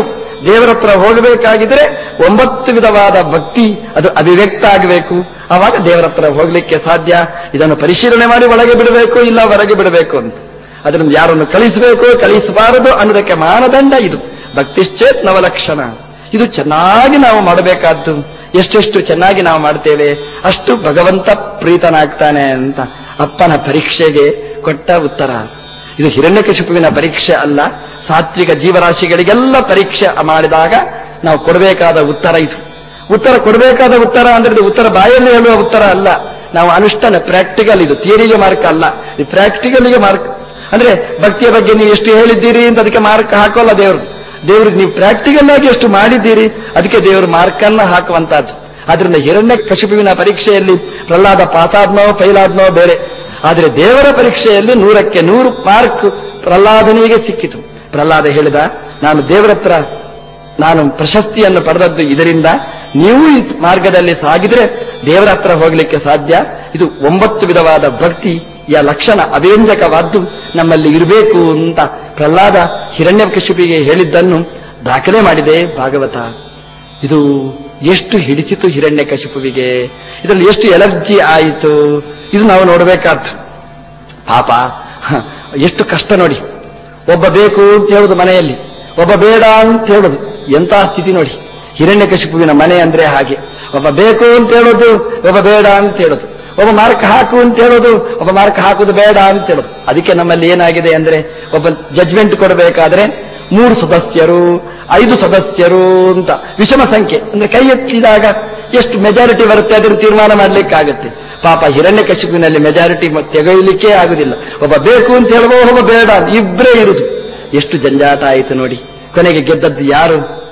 Speaker 1: ದೇವರ ಹತ್ರ ಹೋಗಬೇಕಾಗಿದ್ರೆ ಒಂಬತ್ತು ವಿಧವಾದ ಭಕ್ತಿ ಅದು ಅಭಿವ್ಯಕ್ತ ಆಗಬೇಕು ಆವಾಗ ದೇವರ ಹತ್ರ ಹೋಗ್ಲಿಕ್ಕೆ ಸಾಧ್ಯ ಇದನ್ನು ಪರಿಶೀಲನೆ ಮಾಡಿ ಒಳಗೆ ಬಿಡಬೇಕು ಇಲ್ಲ ಹೊರಗೆ ಬಿಡಬೇಕು ಅಂತ ಅದರಿಂದ ಯಾರನ್ನು ಕಳಿಸಬೇಕು ಕಳಿಸಬಾರದು ಅನ್ನೋದಕ್ಕೆ ಮಾನದಂಡ ಇದು ಭಕ್ತಿಶ್ಚೇತ್ ನವಲಕ್ಷಣ ಇದು ಚೆನ್ನಾಗಿ ನಾವು ಮಾಡಬೇಕಾದ್ದು ಎಷ್ಟೆಷ್ಟು ಚೆನ್ನಾಗಿ ನಾವು ಮಾಡ್ತೇವೆ ಅಷ್ಟು ಭಗವಂತ ಪ್ರೀತನಾಗ್ತಾನೆ ಅಂತ ಅಪ್ಪನ ಪರೀಕ್ಷೆಗೆ ಕೊಟ್ಟ ಉತ್ತರ ಇದು ಹಿರಣ್ಯಕಶಿಪುವಿನ ಪರೀಕ್ಷೆ ಅಲ್ಲ ಸಾತ್ವಿಕ ಜೀವರಾಶಿಗಳಿಗೆಲ್ಲ ಪರೀಕ್ಷೆ ಮಾಡಿದಾಗ ನಾವು ಕೊಡಬೇಕಾದ ಉತ್ತರ ಇದು ಉತ್ತರ ಕೊಡಬೇಕಾದ ಉತ್ತರ ಅಂದ್ರೆ ಇದು ಉತ್ತರ ಬಾಯಲ್ಲಿ ಹೇಳುವ ಉತ್ತರ ಅಲ್ಲ ನಾವು ಅನುಷ್ಠಾನ ಪ್ರಾಕ್ಟಿಕಲ್ ಇದು ಥಿಯರಿಗೆ ಮಾರ್ಕ್ ಅಲ್ಲ ಇದು ಪ್ರಾಕ್ಟಿಕಲ್ಗೆ ಮಾರ್ಕ್ ಅಂದ್ರೆ ಭಕ್ತಿಯ ಬಗ್ಗೆ ನೀವು ಎಷ್ಟು ಹೇಳಿದ್ದೀರಿ ಅಂತ ಅದಕ್ಕೆ ಮಾರ್ಕ್ ಹಾಕೋಲ್ಲ ದೇವರು ದೇವ್ರಿಗೆ ನೀವು ಪ್ರಾಕ್ಟಿಕಲ್ ಆಗಿ ಎಷ್ಟು ಮಾಡಿದ್ದೀರಿ ಅದಕ್ಕೆ ದೇವರು ಮಾರ್ಕ್ ಅನ್ನ ಹಾಕುವಂತಹದ್ದು ಆದ್ರಿಂದ ಹಿರಣ್ಯ ಕಶಿಪುವಿನ ಪರೀಕ್ಷೆಯಲ್ಲಿ ಪ್ರಹ್ಲಾದ ಪಾಸಾದ್ನೋ ಫೈಲಾದ್ನೋ ಬೇರೆ ಆದರೆ ದೇವರ ಪರೀಕ್ಷೆಯಲ್ಲಿ ನೂರಕ್ಕೆ ನೂರು ಮಾರ್ಕ್ ಪ್ರಹ್ಲಾದನಿಗೆ ಸಿಕ್ಕಿತು ಪ್ರಹ್ಲಾದ ಹೇಳಿದ ನಾನು ದೇವರ ಹತ್ರ ನಾನು ಪ್ರಶಸ್ತಿಯನ್ನು ಪಡೆದದ್ದು ಇದರಿಂದ ನೀವು ಈ ಮಾರ್ಗದಲ್ಲಿ ಸಾಗಿದ್ರೆ ದೇವರ ಹತ್ರ ಹೋಗಲಿಕ್ಕೆ ಸಾಧ್ಯ ಇದು ಒಂಬತ್ತು ವಿಧವಾದ ಭಕ್ತಿಯ ಲಕ್ಷಣ ಅವೇಂಜಕವಾದ್ದು ನಮ್ಮಲ್ಲಿ ಇರಬೇಕು ಅಂತ ಪ್ರಹ್ಲಾದ ಹಿರಣ್ಯಕಶಿಪಿಗೆ ಹೇಳಿದ್ದನ್ನು ದಾಖಲೆ ಮಾಡಿದೆ ಭಾಗವತ ಇದು ಎಷ್ಟು ಹಿಡಿಸಿತು ಹಿರಣ್ಯಕಶಿಪುವಿಗೆ ಇದರಲ್ಲಿ ಎಷ್ಟು ಎಲರ್ಜಿ ಆಯಿತು ಇದು ನಾವು ನೋಡಬೇಕಾದ್ದು ಪಾಪ ಹ, ಎಷ್ಟು ಕಷ್ಟ ನೋಡಿ ಒಬ್ಬ ಬೇಕು ಅಂತ ಹೇಳುದು ಮನೆಯಲ್ಲಿ ಒಬ್ಬ ಬೇಡ ಅಂತ ಹೇಳುದು ಎಂತ ಸ್ಥಿತಿ ನೋಡಿ ಹಿರಣ್ಯಕಶಿಪುವಿನ ಮನೆ ಅಂದ್ರೆ ಹಾಗೆ ಒಬ್ಬ ಬೇಕು ಅಂತ ಹೇಳೋದು ಒಬ್ಬ ಬೇಡ ಅಂತ ಹೇಳೋದು ಒಬ್ಬ ಮಾರ್ಕ್ ಹಾಕು ಅಂತ ಹೇಳೋದು ಒಬ್ಬ ಮಾರ್ಕ್ ಹಾಕುದು ಬೇಡ ಅಂತ ಹೇಳೋದು ಅದಕ್ಕೆ ನಮ್ಮಲ್ಲಿ ಏನಾಗಿದೆ ಅಂದ್ರೆ ಒಬ್ಬ ಜಜ್ಮೆಂಟ್ ಕೊಡಬೇಕಾದ್ರೆ ಮೂರು ಸದಸ್ಯರು ಐದು ಸದಸ್ಯರು ಅಂತ ವಿಷಮ ಸಂಖ್ಯೆ ಅಂದ್ರೆ ಕೈ ಎತ್ತಿದಾಗ ಎಷ್ಟು ಮೆಜಾರಿಟಿ ಬರುತ್ತೆ ಅದನ್ನು ತೀರ್ಮಾನ ಮಾಡ್ಲಿಕ್ಕಾಗತ್ತೆ ಪಾಪ ಹಿರಣ್ಯಕಶಿಪಿನಲ್ಲಿ ಮೆಜಾರಿಟಿ ತೆಗೆಯಲಿಕ್ಕೆ ಆಗುದಿಲ್ಲ ಒಬ್ಬ ಬೇಕು ಅಂತ ಹೇಳುವ ಒಬ್ಬ ಬೇಡ ಅಂತ ಇಬ್ಬರೇ ಇರುದು ಎಷ್ಟು ಜಂಜಾಟ ಆಯಿತು ನೋಡಿ ಕೊನೆಗೆ ಗೆದ್ದದ್ದು ಯಾರು